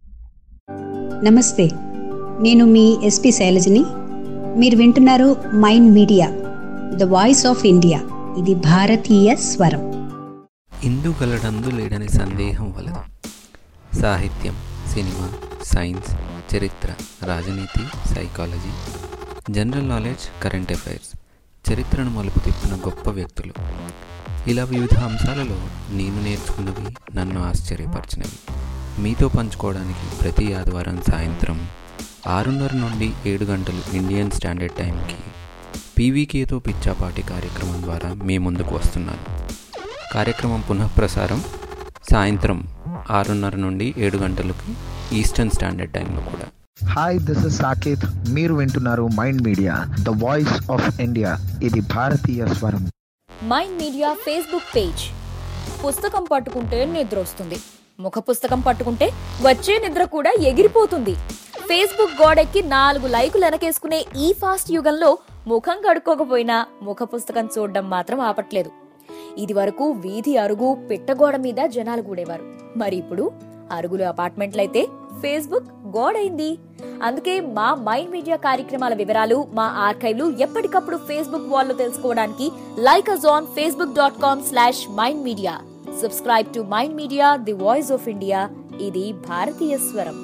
నమస్తే నేను మీ ఎస్పి శైలజని మీరు వింటున్నారు mind media the voice of India ఇది భారతీయ స్వరం ఇందు గలడందు లేడని సందేహం వలదు సాహిత్యం సినిమా సైన్స్ చరిత్ర రాజనీతి psychology general knowledge current affairs చరిత్రను మలుపు తిప్పిన గొప్ప వ్యక్తులు ఇలా వివిధ అంశాలలో నేను నేర్చుకున్నవి నన్ను ఆశ్చర్యపరిచినవి మీతో పంచుకోవడానికి ప్రతి ఆదివారం సాయంత్రం ఆరున్నర నుండి ఏడు గంటలు ఇండియన్ స్టాండర్డ్ టైంకి పీవీకేతో పిచ్చాపాటి కార్యక్రమం ద్వారా మీ ముందుకు వస్తున్నాను కార్యక్రమం పునఃప్రసారం సాయంత్రం ఆరున్నర నుండి ఏడు గంటలకు ఈస్టర్న్ స్టాండర్డ్ టైంలో కూడా హాయ్ దిస్ ఇస్ సాకేత్ మీరు వింటున్నారు mind media the voice of India ఇది భారతీయ స్వరం మైండ్ మీడియా ఫేస్బుక్ పేజ్ పుస్తకం పట్టుకుంటే నిద్ర వస్తుంది ముఖ పుస్తకం పట్టుకుంటే వచ్చే నిద్ర కూడా ఎగిరిపోతుంది ఫేస్బుక్ గోడెక్కి నాలుగు లైకులు వెనకేసుకునే ఈ ఫాస్ట్ యుగంలో ముఖం కడుక్కోకపోయినా ముఖ పుస్తకం చూడడం మాత్రం ఆపట్లేదు ఇది వరకు వీధి అరుగు పిట్టగోడ మీద జనాలు కూడేవారు మరి ఇప్పుడు అరుగులు అపార్ట్మెంట్లయితే ఫేస్బుక్ గోడైంది అందుకే మా మైండ్ మీడియా కార్యక్రమాల వివరాలు మా ఆర్కైవ్లు ఎప్పటికప్పుడు ఫేస్బుక్ వాల్లో తెలుసుకోవడానికి like us on Facebook dot com slash mind media subscribe to mind media the voice of India ఇది భారతీయ స్వరం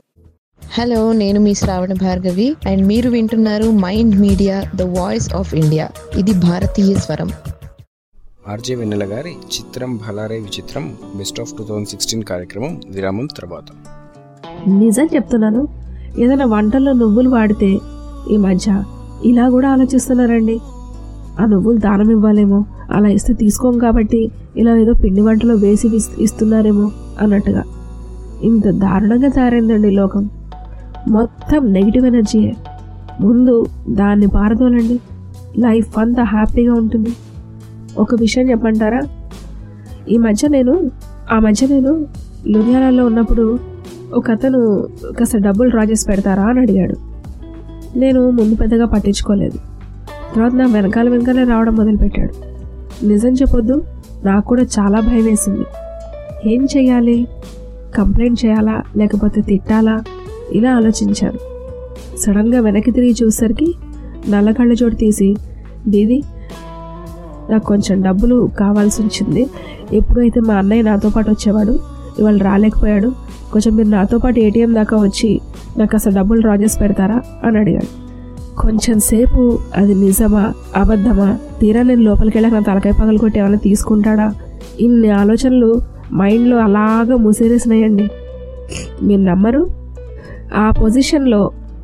హలో నేను మీ శ్రావణ భార్గవి అండ్ మీరు వింటున్నారు mind media the voice of India ఇది భారతీయ స్వరం ఆర్జే వెన్నెల గారి చిత్రం భలారే విచిత్రం best of two thousand sixteen కార్యక్రమం విరామం తర్వాత నిజం చెప్తున్నాను ఏదైనా వంటల్లో నువ్వులు వాడితే ఈ మధ్య ఇలా కూడా ఆలోచిస్తున్నారండి ఆ నువ్వులు దానం ఇవ్వాలేమో అలా ఇస్తే తీసుకోం కాబట్టి ఇలా ఏదో పిండి వంటలో వేసి ఇస్- ఇస్తున్నారేమో అన్నట్టుగా ఇంత దారుణంగా తయారైందండి ఈ లోకం మొత్తం నెగిటివ్ ఎనర్జీయే ముందు దాన్ని పారదోలండి లైఫ్ అంతా హ్యాపీగా ఉంటుంది ఒక విషయం చెప్పంటారా ఈ మధ్య నేను ఆ మధ్య నేను లుధియానాలో ఉన్నప్పుడు ఒక అతను కాస్త డబ్బులు డ్రా చేసి పెడతారా అని అడిగాడు నేను ముందు పెద్దగా పట్టించుకోలేదు తర్వాత నా వెనకాల వెనకాలే రావడం మొదలుపెట్టాడు నిజం చెప్పొద్దు నాకు కూడా చాలా భయం వేసింది ఏం చేయాలి కంప్లైంట్ చేయాలా లేకపోతే తిట్టాలా ఇలా ఆలోచించాను సడన్గా వెనక్కి తిరిగి చూసేసరికి నల్ల కళ్ళ చోటు తీసి దీది నాకు కొంచెం డబ్బులు కావాల్సి వచ్చింది ఎప్పుడైతే మా అన్నయ్య నాతో పాటు వచ్చేవాడు ఇవాళ రాలేకపోయాడు కొంచెం మీరు నాతో పాటు ఏటీఎం దాకా వచ్చి నాకు అసలు డబ్బులు డ్రా చేసి పెడతారా అని అడిగాడు కొంచెం సేపు అది నిజమా అబద్ధమా తీరా నేను లోపలికి వెళ్ళాక నా తలకాయ పగలు కొట్టి ఏమైనా తీసుకుంటాడా ఇన్ని ఆలోచనలు మైండ్లో అలాగా ముసిరేసినాయండి మీరు నమ్మరు ఆ పొజిషన్లో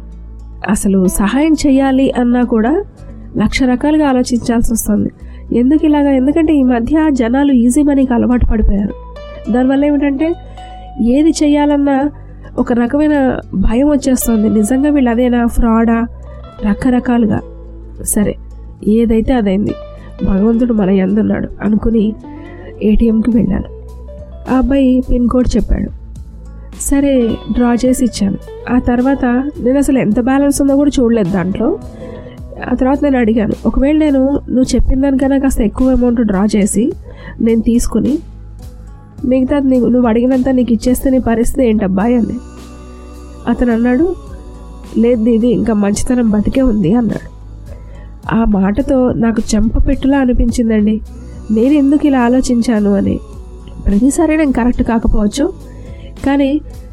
అసలు సహాయం చేయాలి అన్నా కూడా లక్ష రకాలుగా ఆలోచించాల్సి వస్తుంది ఎందుకు ఇలాగా ఎందుకంటే ఈ మధ్య జనాలు ఈజీ మనీకి అలవాటు పడిపోయారు దానివల్ల ఏమిటంటే ఏది చేయాలన్నా ఒక రకమైన భయం వచ్చేస్తుంది నిజంగా వీళ్ళు అదేనా ఫ్రాడా రకరకాలుగా సరే ఏదైతే అదైంది భగవంతుడు మన ఎందున్నాడు అనుకుని ఏటీఎంకి వెళ్ళాను ఆ అబ్బాయి పిన్ కోడ్ చెప్పాడు సరే డ్రా చేసి ఇచ్చాను ఆ తర్వాత నేను అసలు ఎంత బ్యాలెన్స్ ఉందో కూడా చూడలేదు దాంట్లో ఆ తర్వాత నేను అడిగాను ఒకవేళ నేను నువ్వు చెప్పిన దానికన్నా కాస్త ఎక్కువ అమౌంట్ డ్రా చేసి నేను తీసుకుని మిగతా నీకు నువ్వు అడిగినంత నీకు ఇచ్చేస్తే నీ పరిస్థితి ఏంటబ్బాయి అని అతను అన్నాడు లేదు ఇది ఇంకా మంచితనం బతికే ఉంది అన్నాడు ఆ మాటతో నాకు చెంప పెట్టులా అనిపించిందండి నేను ఎందుకు ఇలా ఆలోచించాను అని ప్రతిసారి నేను కరెక్ట్ కాకపోవచ్చు కానీ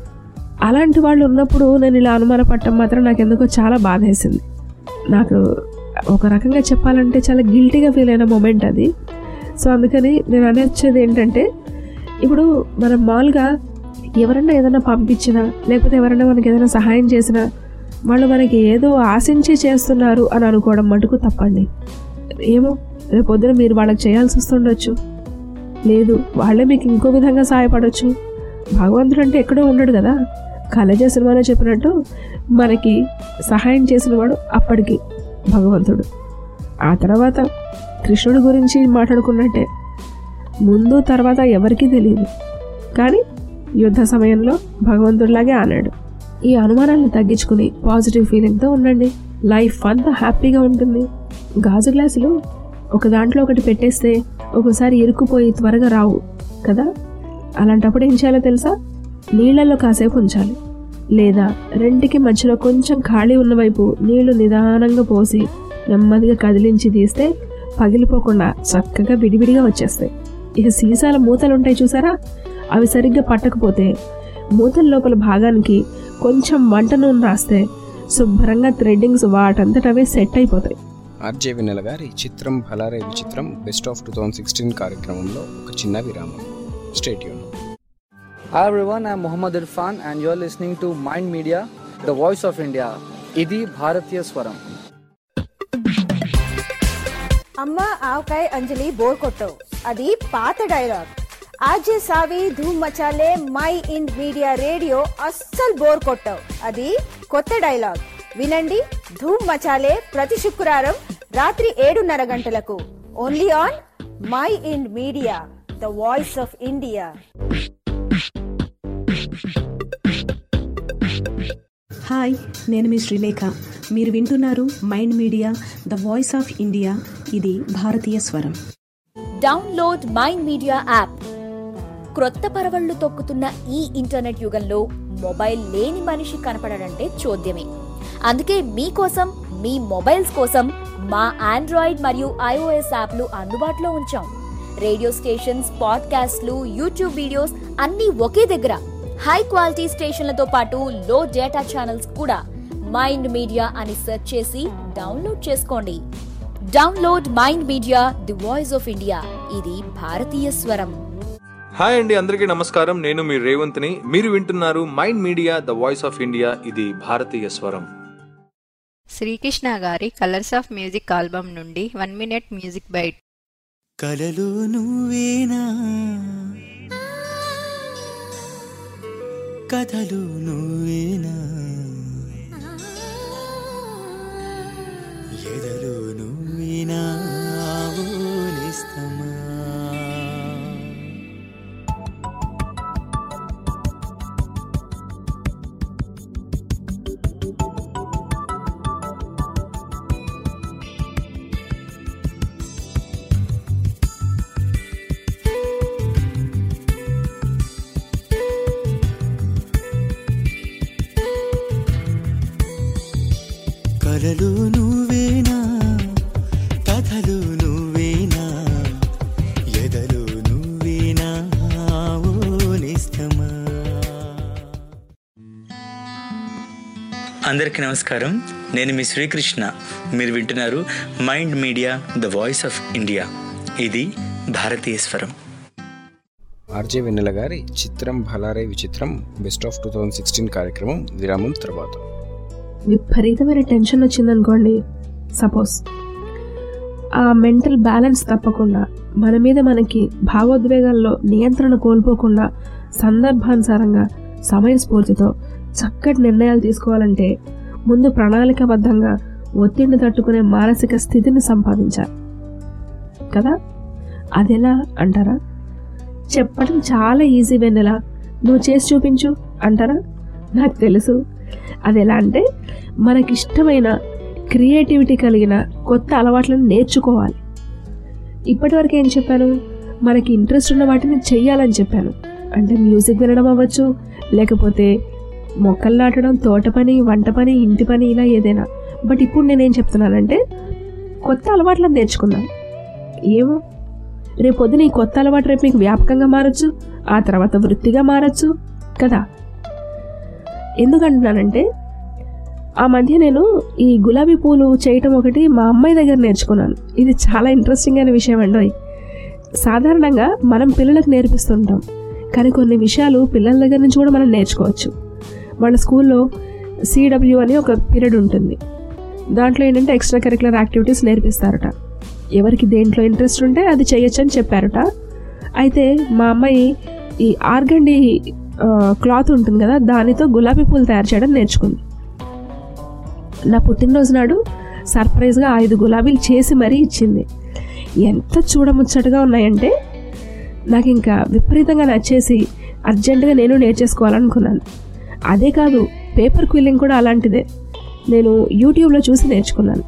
అలాంటి వాళ్ళు ఉన్నప్పుడు నేను ఇలా అనుమానపడటం మాత్రం నాకు ఎందుకో చాలా బాధ వేసింది నాకు ఒక రకంగా చెప్పాలంటే చాలా గిల్టీగా ఫీల్ అయిన మూమెంట్ అది సో అందుకని నేను అనేచ్చేది ఏంటంటే ఇప్పుడు మనం మామూలుగా ఎవరన్నా ఏదైనా పంపించినా లేకపోతే ఎవరైనా మనకి ఏదైనా సహాయం చేసినా వాళ్ళు మనకి ఏదో ఆశించి చేస్తున్నారు అని అనుకోవడం మటుకు తప్పండి ఏమో రేపు పొద్దున మీరు వాళ్ళకి చేయాల్సి వస్తుండొచ్చు లేదు వాళ్ళే మీకు ఇంకో విధంగా సహాయపడవచ్చు భగవంతుడు అంటే ఎక్కడో ఉండడు కదా కలజ సినిమాలో చెప్పినట్టు మనకి సహాయం చేసిన వాడు అప్పటికి భగవంతుడు ఆ తర్వాత కృష్ణుడి గురించి మాట్లాడుకున్నట్టే ముందు తర్వాత ఎవరికీ తెలియదు కానీ యుద్ధ సమయంలో భగవంతుడిలాగే ఆనాడు ఈ అనుమానాలను తగ్గించుకుని పాజిటివ్ ఫీలింగ్తో ఉండండి లైఫ్ అంతా హ్యాపీగా ఉంటుంది గాజు గ్లాసులు ఒక దాంట్లో ఒకటి పెట్టేస్తే ఒకసారి ఇరుక్కుపోయి త్వరగా రావు కదా అలాంటప్పుడు ఏం చేయాలో తెలుసా నీళ్ళల్లో కాసేపు ఉంచాలి లేదా రెంటికి మధ్యలో కొంచెం ఖాళీ ఉన్న వైపు నీళ్లు నిదానంగా పోసి నెమ్మదిగా కదిలించి తీస్తే పగిలిపోకుండా చక్కగా విడివిడిగా వచ్చేస్తాయి ఇక సీసాల మూతలు ఉంటాయి చూసారా అవి సరిగ్గా పట్టకపోతే మూతల లోపల భాగానికి కొంచెం వంట నూనె రాస్తే శుభ్రంగా థ్రెడ్డింగ్స్ వాటంతటవే సెట్ అయిపోతాయి ఆర్జే వెన్నెల గారి చిత్రం భలారే విచిత్రం best of two thousand sixteen కార్యక్రమంలో ఒక చిన్న విరామం stay tuned Hi everyone, I'm Muhammad Irfan and you're listening to Mind Media, the voice of India. ఇది భారతీయ స్వరం అమ్మ ఆవకాయ అంజలి బోర్ కొట్టవు అది పాత డైలాగ్ ఆజే సావి ధూమ్ మచాలే మై ఇండ్ మీడియా రేడియో అస్సలు బోర్ కొట్టవు అది కొత్త డైలాగ్ వినండి ధూమ్ మచాలే ప్రతి శుక్రవారం రాత్రి ఏడున్నర గంటలకు only on MyInd media the voice of India hi నేను మీ శ్రీలేఖ మీరు వింటున్నారు mind media the voice of India ఇది భారతీయ స్వరం డౌన్లోడ్ మైండ్ మీడియా యాప్ క్రొత్త పరవళ్లు తొక్కుతున్న ఈ ఇంటర్నెట్ యుగంలో మొబైల్ లేని మనిషి కనపడడంటే చూద్యమే అందుకే మీకోసం మీ మొబైల్స్ కోసం మా ఆండ్రాయిడ్ మరియు ఐఓఎస్ యాప్లు అందుబాటులో ఉంచాం రేడియో స్టేషన్స్ పాడ్కాస్ట్లు యూట్యూబ్ వీడియోస్ అన్నీ ఒకే దగ్గర హై క్వాలిటీ స్టేషన్లతో పాటు లో డేటా ఛానల్స్ కూడా మైండ్ మీడియా అని సెర్చ్ చేసి డౌన్లోడ్ చేసుకోండి download mind media the voice of India ఇది భారతీయ స్వరం హాయ్ అండి అందరికీ నమస్కారం నేను మీ రేవంత్ని మీరు వింటున్నారు mind media the voice of India ఇది భారతీయ స్వరం శ్రీకృష్ణ గారి కలర్స్ ఆఫ్ మ్యూజిక్ ఆల్బమ్ నుండి వన్ మినిట్ మ్యూజిక్ బైట్ కలలు నువ్వేనా కథలు నువ్వేనా ఎదలు నువ్వేనా ఆవులిస్తమా కలలు నువ్వేనా కథలు నువ్వేనా ఎదలు నువ్వేనా ఓనిస్తమా అందరికీ నమస్కారం నేను మీ శ్రీకృష్ణ మీరు వింటున్నారు mind media the voice of India ఇది భారతీయ స్వరం ఆర్జే వెన్నెల గారి చిత్రం భలారే విచిత్రం best of two thousand sixteen కార్యక్రమం విరామం తర్వాత విపరీతమైన టెన్షన్ వచ్చిందనుకోండి సపోజ్ ఆ మెంటల్ బ్యాలెన్స్ తప్పకుండా మన మీద మనకి భావోద్వేగాల్లో నియంత్రణ కోల్పోకుండా సందర్భానుసారంగా సమయస్ఫూర్తితో చక్కటి నిర్ణయాలు తీసుకోవాలంటే ముందు ప్రణాళికాబద్ధంగా ఒత్తిడిని తట్టుకునే మానసిక స్థితిని సంపాదించాలి కదా అదెలా అంటారా చెప్పడం చాలా ఈజీ వెన్నెలా నువ్వు చేసి చూపించు అంటారా నాకు తెలుసు అది ఎలా అంటే మనకిష్టమైన క్రియేటివిటీ కలిగిన కొత్త అలవాట్లను నేర్చుకోవాలి ఇప్పటివరకు ఏం చెప్పాను మనకి ఇంట్రెస్ట్ ఉన్న వాటిని చెయ్యాలని చెప్పాను అంటే మ్యూజిక్ వినడం అవ్వచ్చు లేకపోతే మొక్కలు నాటడం తోట పని వంట పని ఇంటి పని ఇలా ఏదైనా బట్ ఇప్పుడు నేనేం చెప్తున్నానంటే కొత్త అలవాట్లను నేర్చుకుందాం ఏమో రేపు పొద్దున ఈ కొత్త అలవాటు రేపు మీకు వ్యాపకంగా మారచ్చు ఆ తర్వాత వృత్తిగా మారచ్చు కదా ఎందుకంటున్నానంటే ఆ మధ్య నేను ఈ గులాబీ పూలు చేయటం ఒకటి మా అమ్మాయి దగ్గర నేర్చుకున్నాను ఇది చాలా ఇంట్రెస్టింగ్ అయిన విషయం అండి సాధారణంగా మనం పిల్లలకు నేర్పిస్తుంటాం కానీ కొన్ని విషయాలు పిల్లల దగ్గర నుంచి కూడా మనం నేర్చుకోవచ్చు వాళ్ళ స్కూల్లో సిడబ్ల్యూ అని ఒక పీరియడ్ ఉంటుంది దాంట్లో ఏంటంటే ఎక్స్ట్రా కరికులర్ యాక్టివిటీస్ నేర్పిస్తారట ఎవరికి దేంట్లో ఇంట్రెస్ట్ ఉంటే అది చేయొచ్చు అని చెప్పారట అయితే మా అమ్మాయి ఈ ఆర్గండి క్లాత్ ఉంటుంది కదా దానితో గులాబీ పూలు తయారు చేయడం నేర్చుకుంది నా పుట్టినరోజు నాడు సర్ప్రైజ్గా ఐదు గులాబీలు చేసి మరీ ఇచ్చింది ఎంత చూడముచ్చటగా ఉన్నాయంటే నాకు ఇంకా విపరీతంగా నచ్చేసి అర్జెంటుగా నేను నేర్చేసుకోవాలనుకున్నాను అదే కాదు పేపర్ క్విల్లింగ్ కూడా అలాంటిదే నేను యూట్యూబ్లో చూసి నేర్చుకున్నాను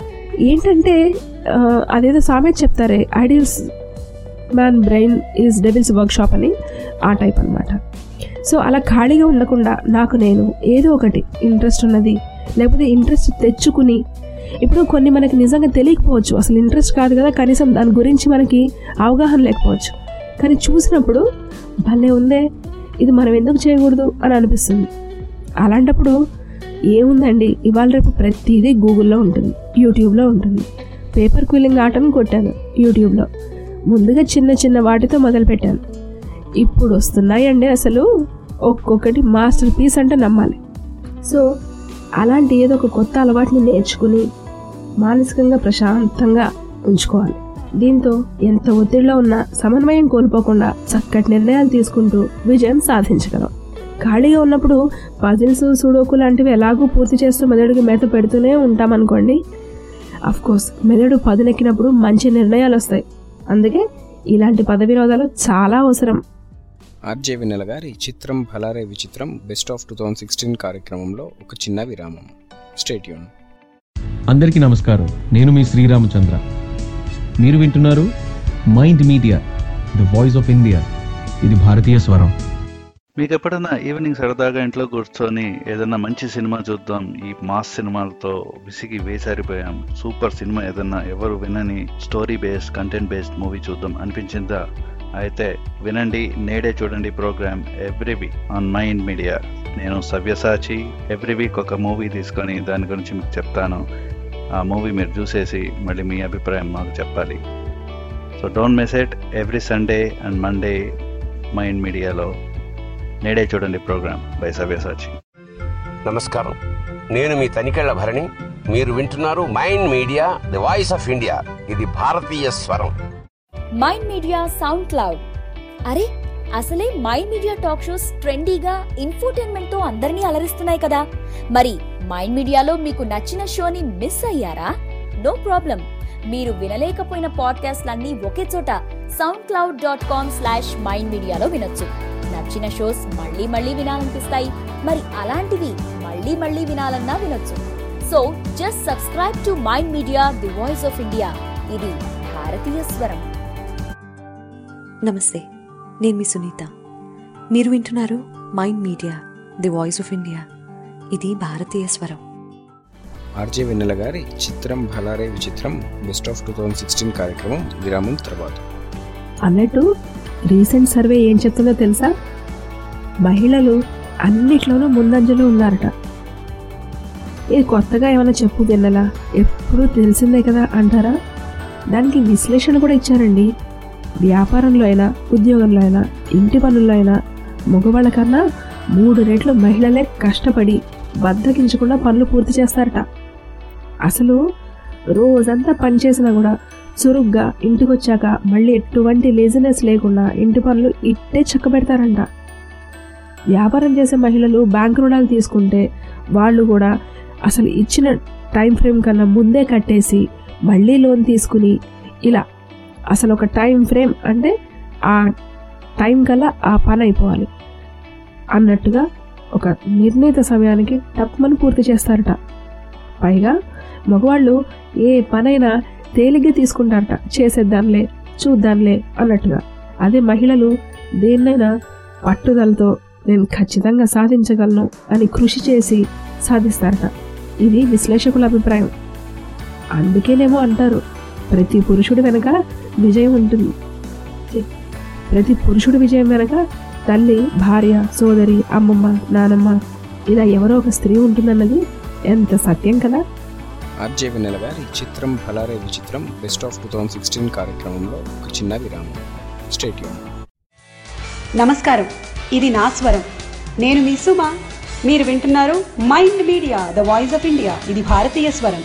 ఏంటంటే ఆ, అదేదో సామెత చెప్తారే ideals man brain is devil's workshop అని ఆ టైప్ అనమాట సో అలా ఖాళీగా ఉండకుండా నాకు నేను ఏదో ఒకటి ఇంట్రెస్ట్ ఉన్నది లేకపోతే ఇంట్రెస్ట్ తెచ్చుకుని ఇప్పుడు కొన్ని మనకి నిజంగా తెలియకపోవచ్చు అసలు ఇంట్రెస్ట్ కాదు కదా కనీసం దాని గురించి మనకి అవగాహన లేకపోవచ్చు కానీ చూసినప్పుడు భలే ఉందే ఇది మనం ఎందుకు చేయకూడదు అని అనిపిస్తుంది అలాంటప్పుడు ఏముందండి ఇవాళ రేపు ప్రతిదీ గూగుల్లో ఉంటుంది యూట్యూబ్లో ఉంటుంది పేపర్ క్విల్లింగ్ ఆటను కొట్టాను యూట్యూబ్లో ముందుగా చిన్న చిన్న వాటితో మొదలుపెట్టాను ఇప్పుడు వస్తున్నాయండి అసలు ఒక్కొక్కటి మాస్టర్ పీస్ అంటే నమ్మాలి సో అలాంటి ఏదో ఒక కొత్త అలవాటుని నేర్చుకుని మానసికంగా ప్రశాంతంగా ఉంచుకోవాలి దీంతో ఎంత ఒత్తిడిలో ఉన్నా సమన్వయం కోల్పోకుండా చక్కటి నిర్ణయాలు తీసుకుంటూ విజయం సాధించగలం ఖాళీగా ఉన్నప్పుడు పజిల్స్ సుడోకు లాంటివి ఎలాగూ పూర్తి చేస్తూ మెదడుకి మేత పెడుతూనే ఉంటామనుకోండి అఫ్ కోర్స్ మెదడు పదునెక్కినప్పుడు మంచి నిర్ణయాలు వస్తాయి అందుకే ఇలాంటి పద వినోదాలు చాలా అవసరం ఆర్జే వినల గారి చిత్రం భలారే విచిత్రం best of two thousand sixteen కార్యక్రమంలో ఒక చిన్న విరామం స్టేట్యూన్ అందరికీ నమస్కారం నేను మీ శ్రీరామచంద్ర మీరు వింటున్నారు mind media the voice of India ఇది భారతీయ స్వరం మీకు ఎప్పుడైనా ఈవినింగ్ సరదాగా ఇంట్లో కూర్చొని ఏదైనా మంచి సినిమా చూద్దాం ఈ మాస్ సినిమాలతో విసిగి వేసారిపోయాం సూపర్ సినిమా ఏదైనా ఎవరు వినని story based content based movie చూద్దాం అనిపించిందా అయితే వినండి నేడే చూడండి program every week on mind media నేను సవ్యసాచి ఎవ్రీ వీక్ ఒక మూవీ తీసుకొని దాని గురించి మీకు చెప్తాను ఆ మూవీ మీరు చూసేసి మళ్ళీ మీ అభిప్రాయం మాకు చెప్పాలి so don't miss it every Sunday and Monday mind మీడియాలో నేడే చూడండి ప్రోగ్రామ్ బై సవ్యసాచి నమస్కారం నేను మీ తనికెళ్ల భరణి మీరు వింటున్నారు mind media the voice of India ఇది భారతీయ స్వరం మైండ్ మీడియా సౌండ్ క్లౌడ్ అరే అసలే మైండ్ మీడియా టాక్ షోస్ ట్రెండీగా ఇన్ఫోటైన్మెంట్ తో అందరినీ అలరిస్తున్నాయి కదా మరి మైండ్ మీడియాలో మీకు నచ్చిన షోని మిస్ అయ్యారా నో ప్రాబ్లం మీరు వినలేకపోయిన పాడ్కాస్ట్లన్నీ ఒకే చోట sound cloud dot com slash mind మీడియాలో వినొచ్చు నచ్చిన షోస్ మళ్ళీ మళ్ళీ వినాలనిపిస్తాయి మరి అలాంటివి మళ్ళీ మళ్ళీ వినాలన్నా వినొచ్చు so just subscribe to mind media the voice of India ఇది భారతీయ స్వరం నమస్తే నేను మీ సునీత మీరు వింటున్నారు mind media the voice of India ఇది భారతీయ స్వరం ఆర్జే వెన్నెల గారి చిత్రం భలారే విచిత్రం best of two thousand sixteen కార్యక్రమం విరామం తర్వాత అన్నట్టు రీసెంట్ సర్వే ఏం చెప్తుందో తెలుసా మహిళలు అన్నిట్లోనూ ముందంజలో ఉన్నారట ఇది కొత్తగా ఏమైనా చెప్పు తిన్నలా ఎప్పుడూ తెలిసిందే కదా అంటారా దానికి విశ్లేషణ కూడా ఇచ్చారండి వ్యాపారంలో అయినా ఉద్యోగంలో అయినా ఇంటి పనుల్లో అయినా మగవాళ్ళ కన్నా మూడు రెట్లు మహిళలే కష్టపడి బద్దకించకుండా పనులు పూర్తి చేస్తారట అసలు రోజంతా పనిచేసినా కూడా చురుగ్గా ఇంటికి వచ్చాక మళ్ళీ ఎటువంటి లేజినెస్ లేకుండా ఇంటి పనులు ఇట్టే చక్క పెడతారంట వ్యాపారం చేసే మహిళలు బ్యాంక్ రుణాలు తీసుకుంటే వాళ్ళు కూడా అసలు ఇచ్చిన టైం ఫ్రేమ్ కన్నా ముందే కట్టేసి మళ్ళీ లోన్ తీసుకుని ఇలా అసలు ఒక టైం ఫ్రేమ్ అంటే ఆ టైం కల్లా ఆ పని అయిపోవాలి అన్నట్టుగా ఒక నిర్ణీత సమయానికి తప్పమని పూర్తి చేస్తారట పైగా మగవాళ్ళు ఏ పనైనా తేలిగ్గా తీసుకుంటారట చేసేద్దాంలే చూద్దాంలే అన్నట్టుగా అదే మహిళలు దేన్నైనా పట్టుదలతో నేను ఖచ్చితంగా సాధించగలను అని కృషి చేసి సాధిస్తారట ఇది విశ్లేషకుల అభిప్రాయం అందుకేనేమో అంటారు ప్రతి పురుషుడి వెనక విజయం ఉంటుంది ప్రతి పురుషుడి విజయం వెనక తల్లి భార్య సోదరి అమ్మమ్మ నానమ్మ ఇలా ఎవరో ఒక స్త్రీ ఉంటుందన్నది ఎంత సత్యం కదా ఆర్జే వెన్నెల గారి చిత్రం భలారే విచిత్రం best of two thousand sixteen కార్యక్రమంలో ఒక చిన్న విరామం స్టేట్యూన్ నమస్కారం ఇది నా స్వరం నేను మీ సుమ మీరు వింటున్నారు mind media the voice of India ఇది భారతీయ స్వరం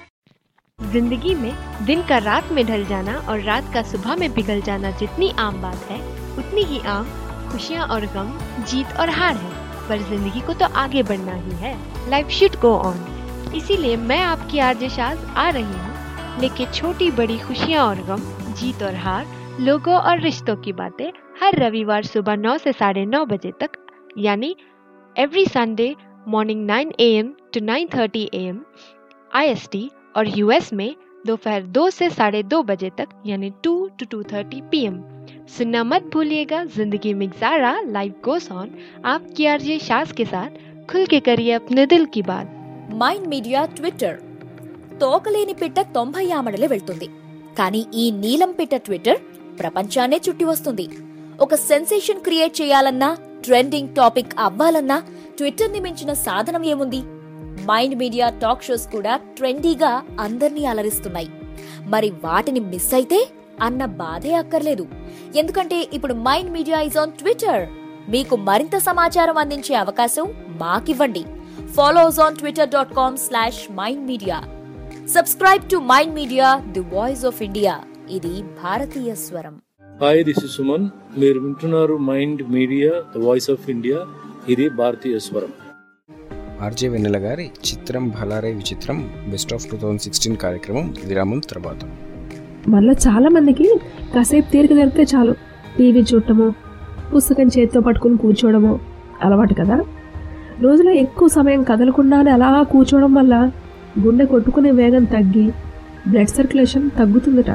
जिंदगी में दिन का रात में ढल जाना और रात का सुबह में पिघल जाना जितनी आम बात है उतनी ही आम खुशियाँ और गम जीत और हार है पर जिंदगी को तो आगे बढ़ना ही है लाइफ शुड गो ऑन इसीलिए मैं आपकी आरजे शाज आ रही हूँ लेके छोटी बड़ी खुशियाँ और गम जीत और हार लोगों और रिश्तों की बातें हर रविवार सुबह 9 से साढ़े नौ बजे तक यानी every Sunday morning 9 A M to 9:30 A M आई और यूएस में दोपहर दो से साढ़े दो बजे तक यानी two to two thirty P M सुनना मत भूलिएगा जिंदगी में ज़ारा लाइव गोस ऑन आपकी आरजे शाज के साथ खुल के करिए अपने दिल की बात మైండ్ మీడియా ట్విట్టర్ తోకలేని పిట్ట తొంభై ఆమడలే వెళ్తుంది కానీ ఈ నీలం పిట్ట ట్విట్టర్ ప్రపంచాన్నే చుట్టి వస్తుంది ఒక సెన్సేషన్ క్రియేట్ చేయాలన్నా ట్రెండింగ్ టాపిక్ అవ్వాలన్నా ట్విట్టర్ ని మించిన సాధనం ఏముంది మైండ్ మీడియా టాక్ షోస్ కూడా ట్రెండీగా అందర్నీ అలరిస్తున్నాయి మరి వాటిని మిస్ అయితే అన్న బాధే అక్కర్లేదు ఎందుకంటే ఇప్పుడు mind media is on Twitter మీకు మరింత సమాచారం అందించే అవకాశం మాకివ్వండి follow us on Twitter dot com slash mind media subscribe to mind media the voice of India ఇది భారతీయ స్వరం హాయ్ దిస్ ఇస్ సుమన్ మీరు వింటున్నారు mind media the voice of India ఇది భారతీయ స్వరం ఆర్జే వెన్నెల గారి చిత్రం భలారే విచిత్రం best of two thousand sixteen కార్యక్రమం విరామం తర్వాత మనలో చాలా మందికి కాసేపు తీరిక దొరికితే చాలు టీవీ చూడటము పుస్తకం చేతితో పట్టుకుని కూర్చోవడము అలవాటు కదా రోజులో ఎక్కువ సమయం కదలకుండానే అలా కూర్చోవడం వల్ల గుండె కొట్టుకునే వేగం తగ్గి బ్లడ్ సర్క్యులేషన్ తగ్గుతుందట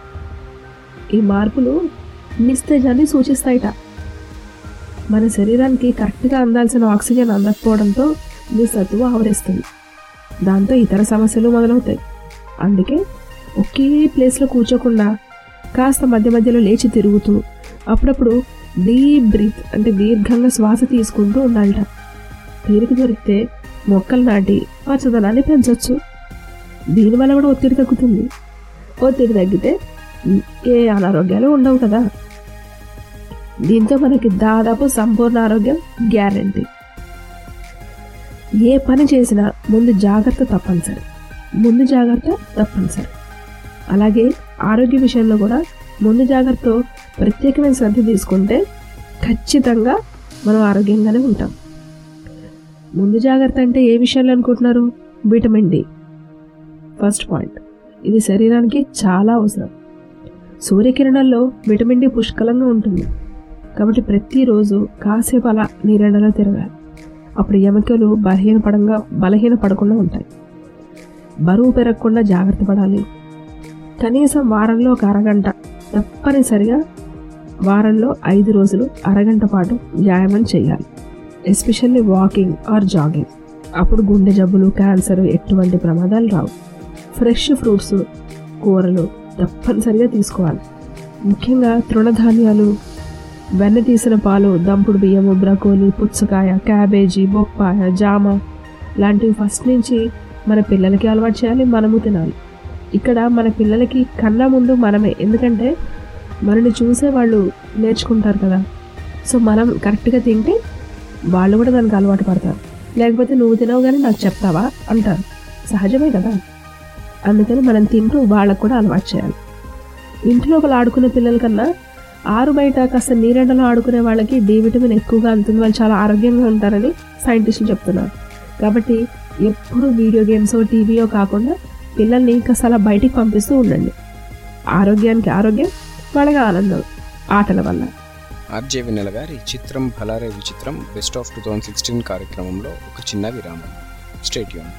ఈ మార్పులు నిస్తేజాన్ని సూచిస్తాయిట మన శరీరానికి కరెక్ట్గా అందాల్సిన ఆక్సిజన్ అందకపోవడంతో నిస్సత్తువ ఆవరిస్తుంది దాంతో ఇతర సమస్యలు మొదలవుతాయి అందుకే ఒకే ప్లేస్లో కూర్చోకుండా కాస్త మధ్య మధ్యలో లేచి తిరుగుతూ అప్పుడప్పుడు డీప్ బ్రీత్ అంటే దీర్ఘంగా శ్వాస తీసుకుంటూ ఉండాలట తీరిక దొరికితే మొక్కలు నాటి పచ్చదనాన్ని పెంచవచ్చు దీనివల్ల కూడా ఒత్తిడి తగ్గుతుంది ఒత్తిడి తగ్గితే ఏ అనారోగ్యాలు ఉండవు కదా దీంతో మనకి దాదాపు సంపూర్ణ ఆరోగ్యం గ్యారంటీ ఏ పని చేసినా ముందు జాగ్రత్త తప్పనిసరి ముందు జాగ్రత్త తప్పనిసరి అలాగే ఆరోగ్య విషయంలో కూడా ముందు జాగ్రత్త ప్రత్యేకమైన శ్రద్ధ తీసుకుంటే ఖచ్చితంగా మనం ఆరోగ్యంగానే ఉంటాం ముందు జాగ్రత్త అంటే ఏ విషయంలో అనుకుంటున్నారు విటమిన్ డి ఫస్ట్ పాయింట్ ఇది శరీరానికి చాలా అవసరం సూర్యకిరణాల్లో విటమిన్ డి పుష్కలంగా ఉంటుంది కాబట్టి ప్రతిరోజు కాసేపు అలా నీరెండలో తిరగాలి అప్పుడు ఎముకలు బలహీనపడంగా బలహీన పడకుండా ఉంటాయి బరువు పెరగకుండా జాగ్రత్త పడాలి కనీసం వారంలో ఒక అరగంట తప్పనిసరిగా వారంలో ఐదు రోజులు అరగంట పాటు వ్యాయామం చేయాలి ఎస్పెషల్లీ వాకింగ్ ఆర్ జాగింగ్ అప్పుడు గుండె జబ్బులు క్యాన్సర్ ఎటువంటి ప్రమాదాలు రావు ఫ్రెష్ ఫ్రూట్స్ కూరలు తప్పనిసరిగా తీసుకోవాలి ముఖ్యంగా తృణధాన్యాలు వెన్న తీసిన పాలు దంపుడు బియ్యము బ్రకోలి పుచ్చకాయ క్యాబేజీ బొప్పాయ జామ లాంటివి ఫస్ట్ నుంచి మన పిల్లలకి అలవాటు చేయాలి మనము తినాలి ఇక్కడ మన పిల్లలకి కన్నా ముందు మనమే ఎందుకంటే మనని చూసే వాళ్ళు నేర్చుకుంటారు కదా సో మనం కరెక్ట్గా తింటే వాళ్ళు కూడా దానికి అలవాటు పడతారు లేకపోతే నువ్వు తినవు కానీ నాకు చెప్తావా అంటారు సహజమే కదా అందుకని మనం తింటూ వాళ్ళకు కూడా అలవాటు చేయాలి ఇంటి లోపల ఆడుకునే పిల్లల కన్నా ఆరు బయట కాస్త నీరెండలో ఆడుకునే వాళ్ళకి డి విటమిన్ ఎక్కువగా అందుతుంది వాళ్ళు చాలా ఆరోగ్యంగా ఉంటారని సైంటిస్టులు చెప్తున్నారు కాబట్టి ఎప్పుడు వీడియో గేమ్స్ టీవీయో కాకుండా పిల్లల్ని కాస్త అలా బయటికి పంపిస్తూ ఉండండి ఆరోగ్యానికి ఆరోగ్యం వాళ్ళకి ఆనందం ఆటల వల్ల ఆర్జే వెన్నెల గారి చిత్రం భలారే విచిత్రం best of two thousand sixteen కార్యక్రమంలో ఒక చిన్న విరామం stay tuned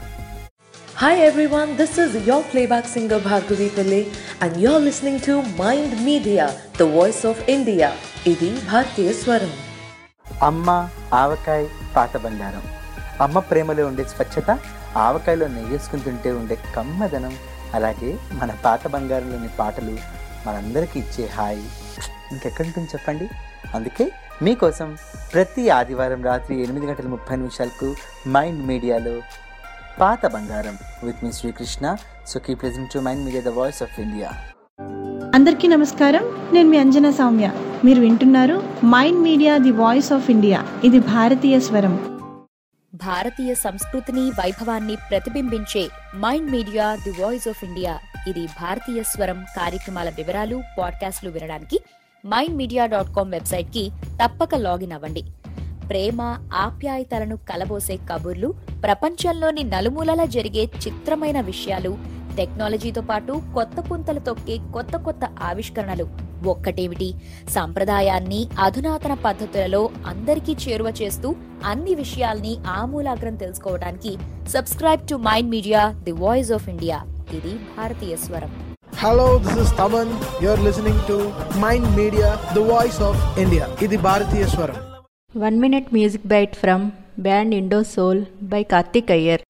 Hi everyone, this is your playback singer Bhargavi Pillai and you're listening to Mind Media, the voice of India. ఇది భారతీయ స్వరం అమ్మ ఆవకాయ పాత బంగారం అమ్మ ప్రేమలో ఉండే స్వచ్ఛత ఆవకాయలో నెయ్యేసుకుని తింటే ఉండే కమ్మదనం అలాగే మన పాత బంగారంలోని పాటలు మనందరికీ ఇచ్చే హాయి ఇంకెక్కడి ఉంటుంది చెప్పండి అందుకే మీకోసం ప్రతి ఆదివారం రాత్రి ఎనిమిది గంటల ముప్పై నిమిషాలకు మైండ్ మీడియాలో పాత బంగారం విత్ మీ Srikrishna so keep listen to mind media the voice of India అందరికీ నమస్కారం నేను మీ అంజనా సౌమ్య మీరు వింటున్నారు mind media the voice of India ఇది భారతీయ స్వరం భారతీయ సంస్కృతిని వైభవాన్ని ప్రతిబింబించే mind media the voice of India ఇది భారతీయ స్వరం కార్యక్రమాల వివరాలు పాడ్కాస్ట్లు వినడానికి mind media dot com website కి తప్పక లాగిన్ అవ్వండి ప్రేమ ఆప్యాయతలను కలబోసే కబుర్లు ప్రపంచంలోని నలుమూలలా జరిగే చిత్రమైన విషయాలు టెక్నాలజీతో పాటు కొత్త పుంతలు తొక్కే కొత్త కొత్త ఆవిష్కరణలు ఒక్కటేమిటి సంప్రదాయాన్ని అధునాతన పద్ధతులలో అందరికీ చేరువ చేస్తూ అన్ని విషయాల్ని ఆమూలాగ్రం తెలుసుకోవడానికి subscribe to mind media the voice of India ఇది భారతీయ స్వరం Hello, this is Taman. You're listening to Mind Media, the voice of India. ఇది భారతీయ స్వరం one minute music bite from band Indo Soul by Karthik Iyer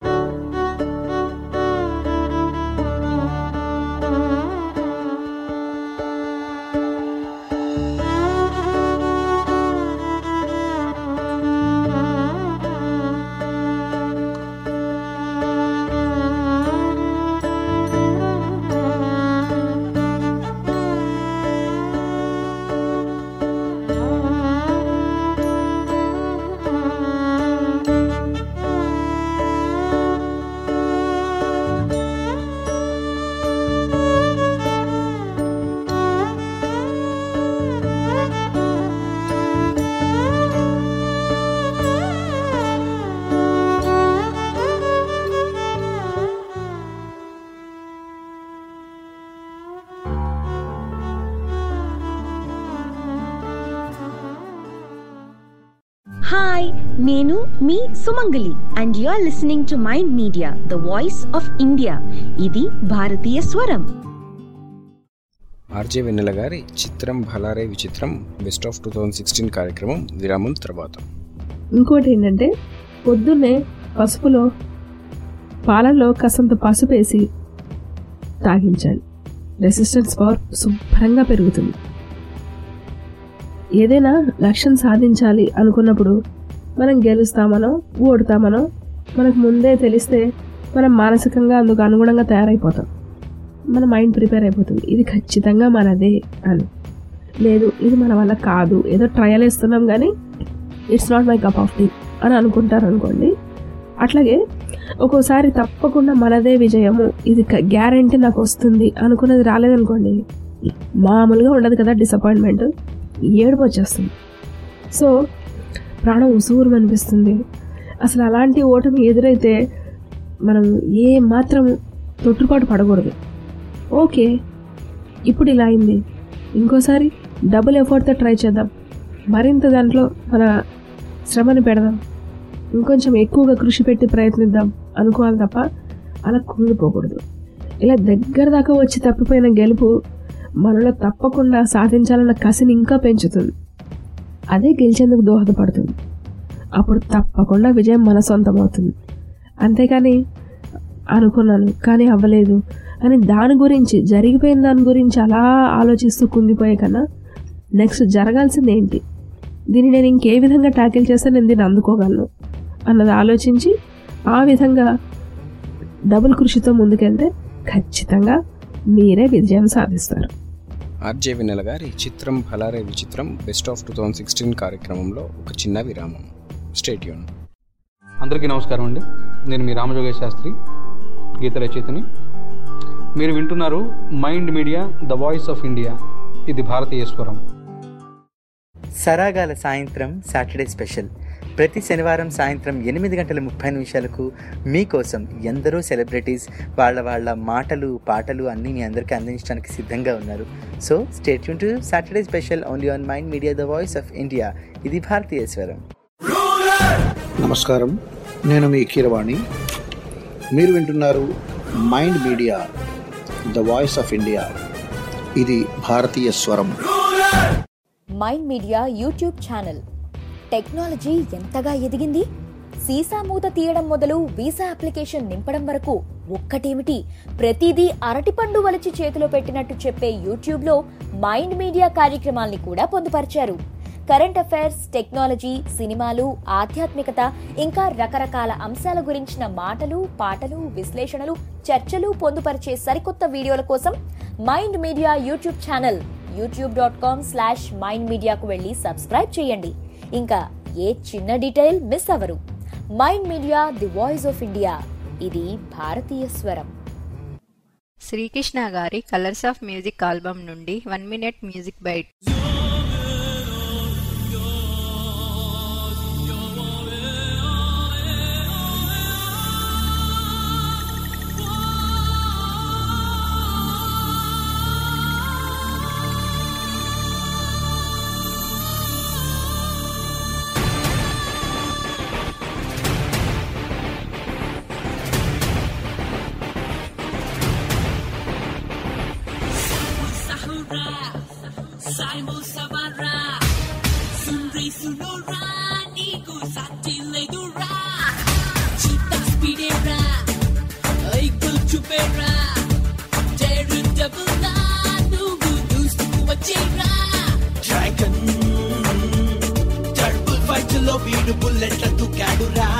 hi నేను మీ Sumangali and you are listening to mind media the voice of India ఇది భారతీయ స్వరం RJ Vennela గారి చిత్రం భలారే విచిత్రం best of two thousand sixteen కార్యక్రమం విరామం తర్వాత ఇంకోటి ఏంటంటే పొద్దున్నే పసుపులో పాలల్లో కాసంత పసుపు వేసి తాగించాలి రెసిస్టెన్స్ పవర్ శుభ్రంగా పెరుగుతుంది ఏదైనా లక్ష్యం సాధించాలి అనుకున్నప్పుడు మనం గెలుస్తామనో ఓడుతామనో మనకు ముందే తెలిస్తే మనం మానసికంగా అందుకు అనుగుణంగా తయారైపోతాం మన మైండ్ ప్రిపేర్ అయిపోతుంది ఇది ఖచ్చితంగా మనదే అని లేదు ఇది మన వల్ల కాదు ఏదో ట్రయల్ వేస్తున్నాం కానీ it's not my cup of tea అని అనుకుంటారు అనుకోండి అట్లాగే ఒక్కోసారి తప్పకుండా మనదే విజయము ఇది గ్యారంటీ నాకు వస్తుంది అనుకున్నది రాలేదనుకోండి మామూలుగా ఉండదు కదా డిసప్పాయింట్మెంట్ ఏడుపు వచ్చేస్తుంది సో ప్రాణం ఉసూరు అనిపిస్తుంది అసలు అలాంటి ఓటమి ఎదురైతే మనం ఏ మాత్రం తొట్టుపాటు పడకూడదు ఓకే ఇప్పుడు ఇలా అయింది ఇంకోసారి డబుల్ ఎఫర్ట్తో ట్రై చేద్దాం మరింత దాంట్లో మన శ్రమని పెడదాం ఇంకొంచెం ఎక్కువగా కృషి పెట్టి ప్రయత్నిద్దాం అనుకోవాలి తప్ప అలా కుంగిపోకూడదు ఇలా దగ్గర దాకా వచ్చి తప్పిపోయిన గెలుపు మనలో తప్పకుండా సాధించాలన్న కసిని ఇంకా పెంచుతుంది అదే గెలిచేందుకు దోహదపడుతుంది అప్పుడు తప్పకుండా విజయం మన సొంతం అవుతుంది అంతేకాని అనుకున్నాను కానీ అవ్వలేదు అని దాని గురించి జరిగిపోయిన దాని గురించి అలా ఆలోచిస్తూ కుంగిపోయే కన్నా నెక్స్ట్ జరగాల్సింది ఏంటి దీన్ని నేను ఇంకే విధంగా ట్యాకిల్ చేస్తే నేను దీన్ని అందుకోగలను అన్నది ఆలోచించి ఆ విధంగా డబుల్ కృషితో ముందుకెళ్తే ఖచ్చితంగా మీరే విజయం సాధిస్తారు ఆర్జే వెన్నెల గారి చిత్రం భలారే విచిత్రం best of two thousand sixteen కార్యక్రమంలో ఒక చిన్న విరామం స్టేట్యూన్ అందరికీ నమస్కారం అండి నేను మీ రామజోగేశ్ శాస్త్రి గీత రచయితని మీరు వింటున్నారు mind media the voice of India ఇది భారతీయ స్వరం సరాగాల సాయంత్రం సాటర్డే స్పెషల్ ప్రతి శనివారం సాయంత్రం ఎనిమిది గంటల ముప్పై నిమిషాలకు మీకోసం ఎందరో సెలబ్రిటీస్ వాళ్ళ వాళ్ళ మాటలు పాటలు అన్నీ మీ అందరికీ అందించడానికి సిద్ధంగా ఉన్నారు సో స్టేట్ యూన్ to Saturday special only on mind media the voice of India ఇది భారతీయ స్వరం నమస్కారం నేను మీ కీరవాణి మీరు వింటున్నారు mind media the voice of India ఇది భారతీయ స్వరం mind media YouTube channel technology ఎంతగా ఎదిగింది సీసా మూత తీయడం మొదలు వీసా అప్లికేషన్ నింపడం వరకు ఒక్కటేమిటి ప్రతిదీ అరటిపండు వలిచి చేతిలో పెట్టినట్టు చెప్పే యూట్యూబ్ లో మైండ్ మీడియా కార్యక్రమాల్ని కూడా పొందుపరిచారు కరెంట్ అఫైర్స్ టెక్నాలజీ సినిమాలు ఆధ్యాత్మికత ఇంకా రకరకాల అంశాల గురించిన మాటలు పాటలు విశ్లేషణలు చర్చలు పొందుపరిచే సరికొత్త వీడియోల కోసం mind media YouTube channel YouTube dot com slash mind మీడియాకు వెళ్ళి సబ్స్క్రైబ్ చేయండి ఇంకా ఏ చిన్న డీటెయిల్ మిస్ అవ్వరు mind media the voice of India ఇది భారతీయ స్వరం శ్రీకృష్ణ గారి కలర్స్ ఆఫ్ మ్యూజిక్ ఆల్బమ్ నుండి one minute music bite Simon Savara Sunri Sunora Niku Satiledura Chita Spidera Aikul Chupera Daru Dabula Nugu Dustu Wachera Dragon Turtle Fight లో వీడు బుల్లెట్ల తుకాడురా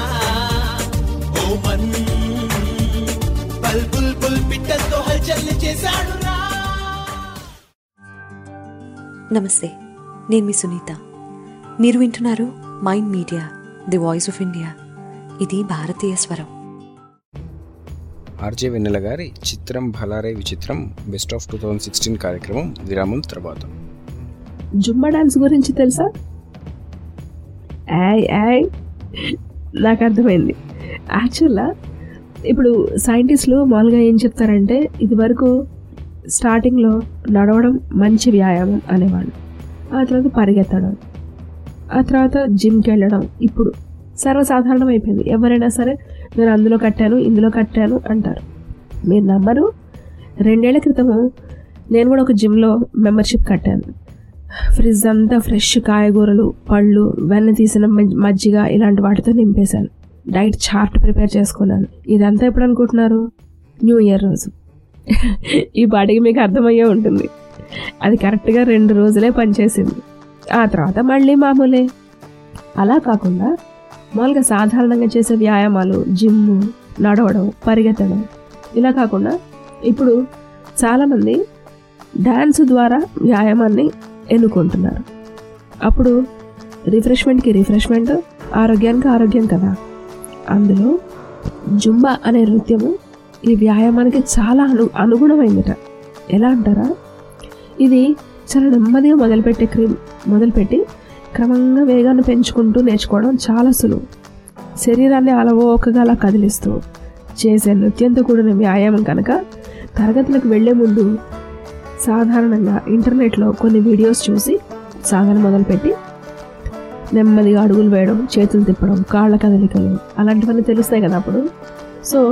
ఓమన్ బల్ bull bull పిట్టతో హల్చల్ చేశాడురా నమస్తే నేను మీ సునీత మీరు వింటున్నారు mind media the voice of India ఇది భారతీయ స్వరం ఆర్జే వెన్నెల గారి చిత్రం భలారే విచిత్రం best of two thousand sixteen కార్యక్రమం విరామం తర్వాత జుంబా డాన్స్ గురించి తెలుసా యాయ్ యాయ్ నాకు అర్థమైంది యాక్చువల్గా ఇప్పుడు సైంటిస్టులు మామూలుగా ఏం చెప్తారంటే ఇదివరకు స్టార్టింగ్లో నడవడం మంచి వ్యాయామం అనేవాళ్ళు ఆ తర్వాత పరిగెత్తడం ఆ తర్వాత జిమ్కి వెళ్ళడం ఇప్పుడు సర్వసాధారణం అయిపోయింది ఎవరైనా సరే నేను అందులో కట్టాను ఇందులో కట్టాను అంటారు మీరు నమ్మరు రెండేళ్ల క్రితము నేను కూడా ఒక జిమ్లో మెంబర్షిప్ కట్టాను ఫ్రిడ్జ్ అంతా ఫ్రెష్ కాయగూరలు పళ్ళు వెన్న తీసిన మజ్జి- మజ్జిగ ఇలాంటి వాటితో నింపేశాను డైట్ చార్ట్ ప్రిపేర్ చేసుకున్నాను ఇదంతా ఎప్పుడు అనుకుంటున్నారు న్యూ ఇయర్ రోజు ఈ పాటికి మీకు అర్థమయ్యే ఉంటుంది అది కరెక్ట్గా రెండు రోజులే పనిచేసింది ఆ తర్వాత మళ్ళీ మామూలే అలా కాకుండా మామూలుగా సాధారణంగా చేసే వ్యాయామాలు జిమ్ నడవడం పరిగెత్తడం ఇలా కాకుండా ఇప్పుడు చాలామంది డ్యాన్స్ ద్వారా వ్యాయామాన్ని ఎన్నుకుంటున్నారు అప్పుడు రిఫ్రెష్మెంట్కి రిఫ్రెష్మెంట్ ఆరోగ్యానికి ఆరోగ్యం కదా అందులో జుంబా అనే నృత్యము ఈ వ్యాయామానికి చాలా అను అనుగుణమైందట ఎలా అంటారా ఇది చాలా నెమ్మదిగా మొదలుపెట్టే క్రీమ్ మొదలుపెట్టి క్రమంగా వేగాన్ని పెంచుకుంటూ నేర్చుకోవడం చాలా సులువు శరీరాన్ని అలవోకగా అలా కదిలిస్తూ చేసే నృత్యంతో కూడిన వ్యాయామం కనుక తరగతులకు వెళ్లే ముందు సాధారణంగా ఇంటర్నెట్లో కొన్ని వీడియోస్ చూసి సాధన మొదలుపెట్టి నెమ్మదిగా అడుగులు వేయడం చేతులు తిప్పడం కాళ్ళ కదలికలు అలాంటివన్నీ తెలుస్తాయి కదా అప్పుడు సో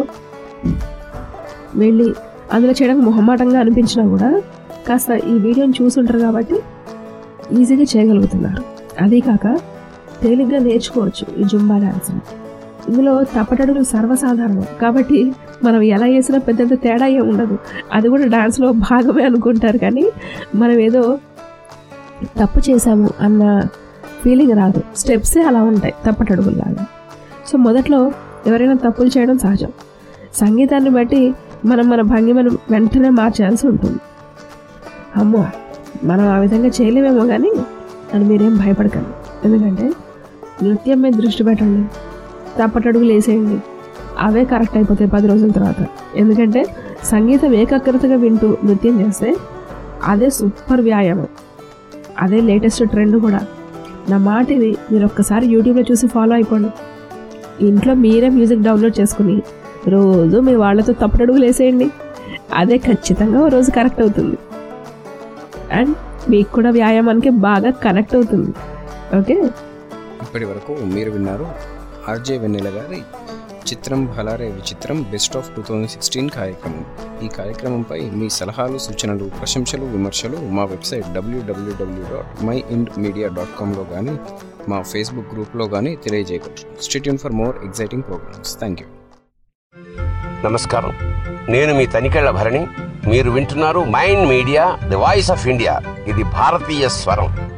వెళ్ళి అందులో చేయడానికి మొహమాటంగా అనిపించినా కూడా కాస్త ఈ వీడియోని చూసుంటారు కాబట్టి ఈజీగా చేయగలుగుతున్నారు అదే కాక తేలిగ్గా నేర్చుకోవచ్చు ఈ జుంబా డాన్స్ని ఇందులో తప్పటడుగులు సర్వసాధారణం కాబట్టి మనం ఎలా చేసినా పెద్ద తేడా ఏం ఉండదు అది కూడా డాన్స్లో భాగమే అనుకుంటారు కానీ మనం ఏదో తప్పు చేశాము అన్న ఫీలింగ్ రాదు స్టెప్సే అలా ఉంటాయి తప్పటడుగుల్లాగా సో మొదట్లో ఎవరైనా తప్పులు చేయడం సహజం సంగీతాన్ని బట్టి మనం మన భంగిమను వెంటనే మార్చాల్సి ఉంటుంది అమ్మో మనం ఆ విధంగా చేయలేమేమో కానీ అని మీరేం భయపడకండి ఎందుకంటే నృత్యం మీద దృష్టి పెట్టండి తప్పటడుగులు వేసేయండి అవే కరెక్ట్ అయిపోతాయి పది రోజుల తర్వాత ఎందుకంటే సంగీతం ఏకాగ్రతగా వింటూ నృత్యం చేస్తే అదే సూపర్ వ్యాయామం అదే లేటెస్ట్ ట్రెండ్ కూడా నా మాట ఇది మీరు ఒక్కసారి యూట్యూబ్లో చూసి ఫాలో అయిపోండి ఇంట్లో మీరే మ్యూజిక్ డౌన్లోడ్ చేసుకుని రోజు మీ వాళ్ళతో తప్పటడుగులు వేసేయండి అదే ఖచ్చితంగా ఓ రోజు కరెక్ట్ అవుతుంది అండ్ మీకు కూడా వ్యాయామానికి బాగా కనెక్ట్ అవుతుంది ఓకే ఇప్పటి వరకు మీరు విన్నారు ఆర్జే వెన్నెల గారి చిత్రం భలారే విచిత్రం best of two thousand sixteen కార్యక్రమం ఈ కార్యక్రమంపై మీ సలహాలు సూచనలు ప్రశంసలు విమర్శలు మా వెబ్సైట్ డబ్ల్యూడబ్ల్యూడబ్ల్యూ dot MyInd media dot కామ్లో కానీ మా ఫేస్బుక్ గ్రూప్లో కానీ తెలియజేయగలరు stay tuned for more exciting programs thank you నమస్కారం నేను మీ తనికెళ్ల భరణి మీరు వింటున్నారు mind media the voice of India ఇది భారతీయ స్వరం